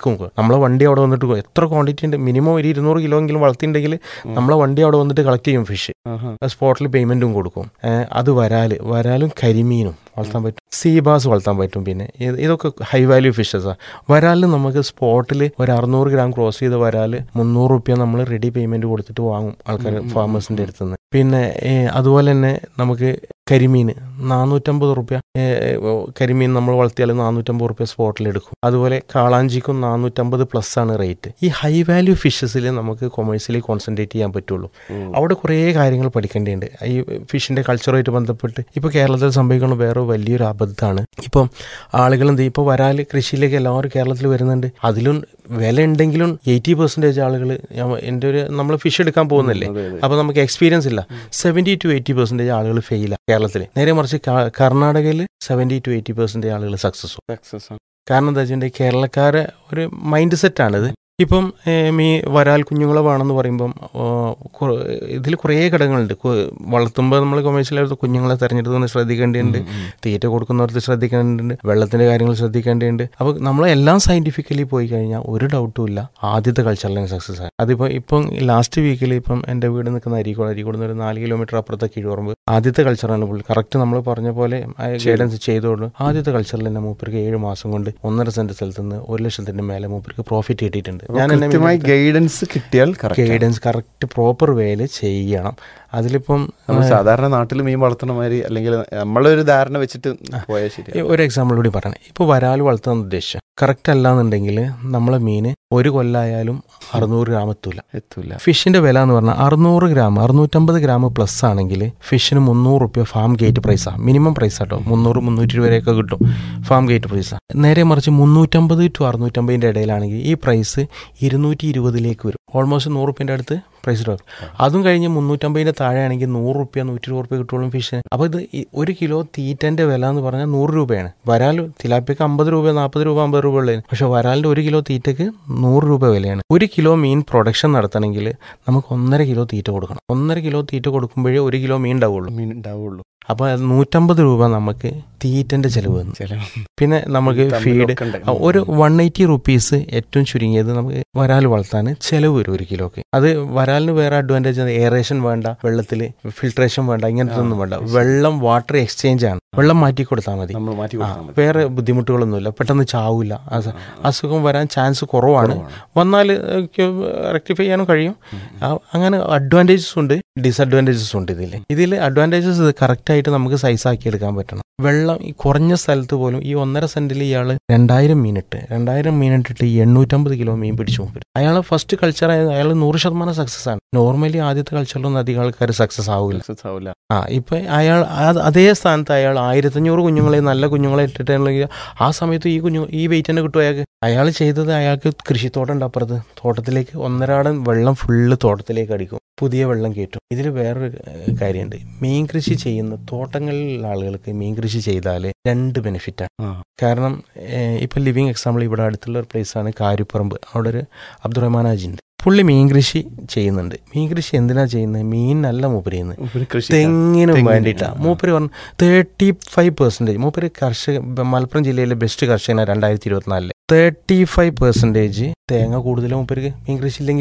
ഇറക്കും നമ്മളെ വണ്ടി അവിടെ വന്നിട്ട് കൊ- എത്ര ക്വാണ്ടിറ്റി ഉണ്ട് മിനിമം ഒരു ഇരുന്നൂറ് കിലോ എങ്കിലും വളർത്തിയിട്ടുണ്ടെങ്കിൽ നമ്മളെ വണ്ടി അവിടെ വന്നിട്ട് കളക്ട് ചെയ്യും ഫിഷ് സ്പോട്ടിൽ പേയ്മെന്റും കൊടുക്കും ഏഹ് അത് വരാല് വരാലും കരിമീനും വളർത്താൻ പറ്റും സീബാസ് വളർത്താൻ പറ്റും പിന്നെ ഇത് ഇതൊക്കെ ഹൈ വാല്യൂ ഫിഷസാണ് വരാലിന് നമുക്ക് സ്പോട്ടിൽ ഒരു അറുന്നൂറ് ഗ്രാം ക്രോസ് ചെയ്ത് വരാല് മുന്നൂറ് റുപ്യ നമ്മൾ റെഡി പേയ്മെന്റ് കൊടുത്തിട്ട് വാങ്ങും ആൾക്കാർ ഫാമേഴ്സിന്റെ അടുത്ത് നിന്ന് പിന്നെ ഏഹ് അതുപോലെ തന്നെ നമുക്ക് കരിമീൻ നാനൂറ്റമ്പത് റുപ്യ കരിമീൻ നമ്മൾ വളർത്തിയാൽ നാനൂറ്റമ്പത് റുപ്യ സ്പോട്ടിൽ എടുക്കും അതുപോലെ കാളാഞ്ചിക്കും നാനൂറ്റമ്പത് പ്ലസ് ആണ് റേറ്റ് ഈ ഹൈ വാല്യൂ ഫിഷസിൽ നമുക്ക് കൊമേഴ്സ്യലി കോൺസെൻട്രേറ്റ് ചെയ്യാൻ പറ്റുള്ളൂ അവിടെ കുറേ കാര്യങ്ങൾ പഠിക്കേണ്ടതുണ്ട് ഈ ഫിഷിന്റെ കൾച്ചറുമായിട്ട് ബന്ധപ്പെട്ട് ഇപ്പോൾ കേരളത്തിൽ സംഭവിക്കുന്ന വേറെ വലിയൊരു അബദ്ധമാണ് ഇപ്പം ആളുകൾ എന്ത് ചെയ്യും? ഇപ്പോൾ വരാൽ കൃഷിയിലേക്ക് എല്ലാവരും കേരളത്തിൽ വരുന്നുണ്ട് അതിലും വില ഉണ്ടെങ്കിലും എയ്റ്റി പെർസെൻറ്റേജ് ആളുകൾ എൻ്റെ ഒരു നമ്മൾ ഫിഷ് എടുക്കാൻ പോകുന്നില്ലേ അപ്പോൾ നമുക്ക് എക്സ്പീരിയൻസ് ഇല്ല സെവൻറ്റി ടു എയ്റ്റി പെർസെൻറ്റേജ് ആളുകൾ ഫെയിലാണ് കേരളത്തിൽ നേരെ മറിച്ച് ക- കർണാടകയിൽ സെവൻറ്റി ടു എയ്റ്റി പെർസെൻറ്റേജ് ആളുകൾ സക്സസ് കാരണം എന്താ വെച്ചിട്ടുണ്ടെങ്കിൽ കേരളക്കാരെ ഒരു മൈൻഡ് സെറ്റാണിത് ഇപ്പം ഏഹ്, മീ വരാൽ കുഞ്ഞുങ്ങളെ വേണമെന്ന് പറയുമ്പം ഇതിൽ കുറേ ഘടകങ്ങളുണ്ട് കു- വളർത്തുമ്പോൾ നമ്മൾ കൊമേഴ്ഷ്യലായിട്ട് കുഞ്ഞുങ്ങളെ തിരഞ്ഞെടുത്ത് ശ്രദ്ധിക്കേണ്ടതുണ്ട് തീറ്റ കൊടുക്കുന്നവർക്ക് ശ്രദ്ധിക്കേണ്ടതുണ്ട് വെള്ളത്തിന്റെ കാര്യങ്ങൾ ശ്രദ്ധിക്കേണ്ടതുണ്ട് അപ്പോൾ നമ്മളെല്ലാം സയന്റിഫിക്കലി പോയി കഴിഞ്ഞാൽ ഒരു ഡൗട്ടും ഇല്ല ആദ്യത്തെ കൾച്ചറിലാണ് സക്സസ് ആയി അതിപ്പോൾ ഇപ്പം ലാസ്റ്റ് വീക്കിൽ ഇപ്പം എൻ്റെ വീട് നിൽക്കുന്ന അരീക്കോട് അരീക്കോട് നിന്ന് ഒരു നാല് കിലോമീറ്റർ അപ്പുറത്തെ കീഴുറമ്പ് ആദ്യത്തെ കൾച്ചറാണ് പുള്ളി കറക്റ്റ് നമ്മൾ പറഞ്ഞ പോലെ ഗൈഡൻസ് ചെയ്തോളൂ ആദ്യത്തെ കൾച്ചറിൽ തന്നെ മൂപ്പർക്ക് ഏഴ് മാസം കൊണ്ട് ഒന്നര സെന്റ് സ്ഥലത്ത് നിന്ന് ഒരു ലക്ഷത്തിന്റെ മേലെ മൂപ്പർക്ക് പ്രോഫിറ്റ് കിട്ടിയിട്ടുണ്ട് ഞാൻ എന്നെ കൃത്യമായി ഗൈഡൻസ് കിട്ടിയാൽ correct ആണ്. ഗൈഡൻസ് കറക്റ്റ് പ്രോപ്പർ വേയിൽ ചെയ്യണം അതിലിപ്പം നമ്മൾ ആ, സാധാരണ നാട്ടിൽ മീൻ വളർത്തണ മാതിരി അല്ലെങ്കിൽ നമ്മളൊരു ധാരണ വെച്ചിട്ട് പോയാൽ ശരി ഈ ഒരു എക്സാമ്പിൾ കൂടി പറയണം ഇപ്പോൾ വരാൽ വളർത്തുന്ന ഉദ്ദേശം കറക്റ്റ് അല്ലാന്നുണ്ടെങ്കിൽ നമ്മളെ മീന് ഒരു കൊല്ലായാലും അറുന്നൂറ് ഗ്രാം എത്തൂല എത്തൂല ഫിഷിന്റെ വില എന്ന് പറഞ്ഞാൽ അറുന്നൂറ് ഗ്രാം അറുന്നൂറ്റമ്പത് ഗ്രാം പ്ലസ് ആണെങ്കിൽ ഫിഷിന് മുന്നൂറ് റുപ്യ ഫാം ഗേറ്റ് പ്രൈസാണ് മിനിമം പ്രൈസ് ആട്ടോ മുന്നൂറ് മുന്നൂറ്റി രൂപയൊക്കെ കിട്ടും ഫാം ഗേറ്റ് പ്രൈസാണ് നേരെ മറിച്ച് മുന്നൂറ്റമ്പത് ടു അറുന്നൂറ്റമ്പതിൻ്റെ ഇടയിലാണെങ്കിൽ ഈ പ്രൈസ് ഇരുന്നൂറ്റി ഇരുപതിലേക്ക് വരും ഓൾമോസ്റ്റ് നൂറ് റുപ്യൻ്റെ അടുത്ത് പ്രൈസ് വരും അതും കഴിഞ്ഞ് മുന്നൂറ്റമ്പതിൻ്റെ താഴെയാണെങ്കിൽ നൂറ് റുപ്യ നൂറ്റി ഇരുപത് റുപ്യ കിട്ടുള്ളൂ ഫിഷിന് അപ്പോൾ ഇത് ഈ ഒരു കിലോ തീറ്റൻ്റെ വില എന്ന് പറഞ്ഞാൽ നൂറ് രൂപയാണ് വരാൽ തിലാപ്പിക്ക് അമ്പത് രൂപ നാൽപ്പത് രൂപ അമ്പത് രൂപ ഉള്ളത് പക്ഷേ വരാലിൻ്റെ ഒരു കിലോ തീറ്റയ്ക്ക് നൂറ് രൂപ വിലയാണ് ഒരു കിലോ മീൻ പ്രൊഡക്ഷൻ നടത്തണമെങ്കിൽ നമുക്ക് ഒന്നര കിലോ തീറ്റ കൊടുക്കണം ഒന്നര കിലോ തീറ്റ കൊടുക്കുമ്പോഴേ ഒരു കിലോ മീൻ ഉണ്ടാവുള്ളൂ മീൻ ഉണ്ടാവുള്ളൂ അപ്പോൾ അത് നൂറ്റമ്പത് രൂപ നമുക്ക് തീറ്റൻ്റെ ചിലവ് വന്നു ചില പിന്നെ നമുക്ക് ഫീഡ് തമ്മിലൊക്കെ ഉണ്ട്. ഒരു വൺ എയ്റ്റി റുപ്പീസ് ഏറ്റവും ചുരുങ്ങിയത് നമുക്ക് വരാൽ വളർത്താൻ ചിലവ് വരും ഒരു കിലോക്ക് അത് വരാലിന് വേറെ അഡ്വാൻറ്റേജ് എയറേഷൻ വേണ്ട വെള്ളത്തിൽ ഫിൽട്രേഷൻ വേണ്ട ഇങ്ങനത്തെ ഒന്നും വേണ്ട വെള്ളം വാട്ടർ എക്സ്ചേഞ്ച് ആണ് വെള്ളം മാറ്റി കൊടുത്താൽ മതി നമ്മൾ മാറ്റി ആ, കൊടുത്താൽ മതി. വേറെ ബുദ്ധിമുട്ടുകളൊന്നുമില്ല പെട്ടെന്ന് ചാവില്ല അസുഖം വരാൻ ചാൻസ് കുറവാണ് വന്നാൽ റെക്ടിഫൈ ചെയ്യാനും കഴിയും ആ, അങ്ങനെ അഡ്വാൻറ്റേജസ് ഉണ്ട് ഡിസഡ്വാൻറ്റേജസ് ഉണ്ട് ഇതിൽ ഇതിൽ അഡ്വാൻറ്റേജസ് കറക്റ്റായിട്ട് നമുക്ക് സൈസ് ആക്കി എടുക്കാൻ പറ്റണം വെള്ളം ഈ കുറഞ്ഞ സ്ഥലത്ത് പോലും ഈ ഒന്നര സെന്റിൽ ഇയാൾ രണ്ടായിരം മീനിട്ട് രണ്ടായിരം മീനിട്ടിട്ട് എണ്ണൂറ്റമ്പത് കിലോ മീൻ പിടിച്ചു പോകും അയാൾ ഫസ്റ്റ് കൾച്ചർ ആയത് അയാൾ നൂറ് ശതമാനം സക്സസ് ആണ് നോർമലി ആദ്യത്തെ കൾച്ചറിലൊന്നും അധികം ആൾക്കാർ സക്സസ് ആവില്ല Success ആവില്ല ആ ഇപ്പൊ അയാൾ ആ- അതേ സ്ഥാനത്ത് അയാൾ ആയിരത്തഞ്ഞൂറ് കുഞ്ഞുങ്ങളെ നല്ല കുഞ്ഞുങ്ങളെ ഇട്ടിട്ടുണ്ടെങ്കിൽ ആ സമയത്ത് ഈ കുഞ്ഞു ഈ വെയിറ്റ് തന്നെ കിട്ടും അയാൾക്ക് അയാൾ ചെയ്തത് അയാൾക്ക് കൃഷിത്തോട്ടം ഉണ്ട് അപ്പുറത്ത് തോട്ടത്തിലേക്ക് ഒന്നരാടൻ വെള്ളം ഫുള്ള് തോട്ടത്തിലേക്ക് അടിക്കും പുതിയ വെള്ളം കയറ്റും ഇതിൽ വേറൊരു ഏഹ്, കാര്യമുണ്ട് മീൻ കൃഷി ചെയ്യുന്ന തോട്ടങ്ങളിലുള്ള ആളുകൾക്ക് മീൻ കൃഷി ചെയ്താൽ രണ്ട് ബെനിഫിറ്റാണ് ആ. കാരണം ഏഹ്, ഇപ്പൊ ലിവിങ് എക്സാമ്പിൾ ഇവിടെ അടുത്തുള്ള ഒരു പ്ലേസാണ് കാരിപ്പറമ്പ് അവിടെ ഒരു അബ്ദുറഹ്മാൻ ഹാജി ഉണ്ട് പുള്ളി മീൻ കൃഷി ചെയ്യുന്നുണ്ട് മീൻ കൃഷി എന്തിനാ ചെയ്യുന്നത് മീനല്ല മൂപ്പര് ചെയ്യുന്നത് ഒരു കൃഷി തെങ്ങിനും തെങ്ങിന്, വേണ്ടിയിട്ടാ ആ. മൂപ്പര് പറഞ്ഞു തേർട്ടി ഫൈവ് പെർസെൻറ്റേജ് മൂപ്പര് കർഷക ബ- മലപ്പുറം ജില്ലയിലെ ബെസ്റ്റ് കർഷകനാണ് രണ്ടായിരത്തി ഇരുപത്തിനാലില് തേർട്ടി ഫൈവ് പെർസെൻറ്റേജ് തേങ്ങ കൂടുതലും മൂപ്പർക്ക് മീൻ കൃഷി ഇല്ലെങ്കിൽ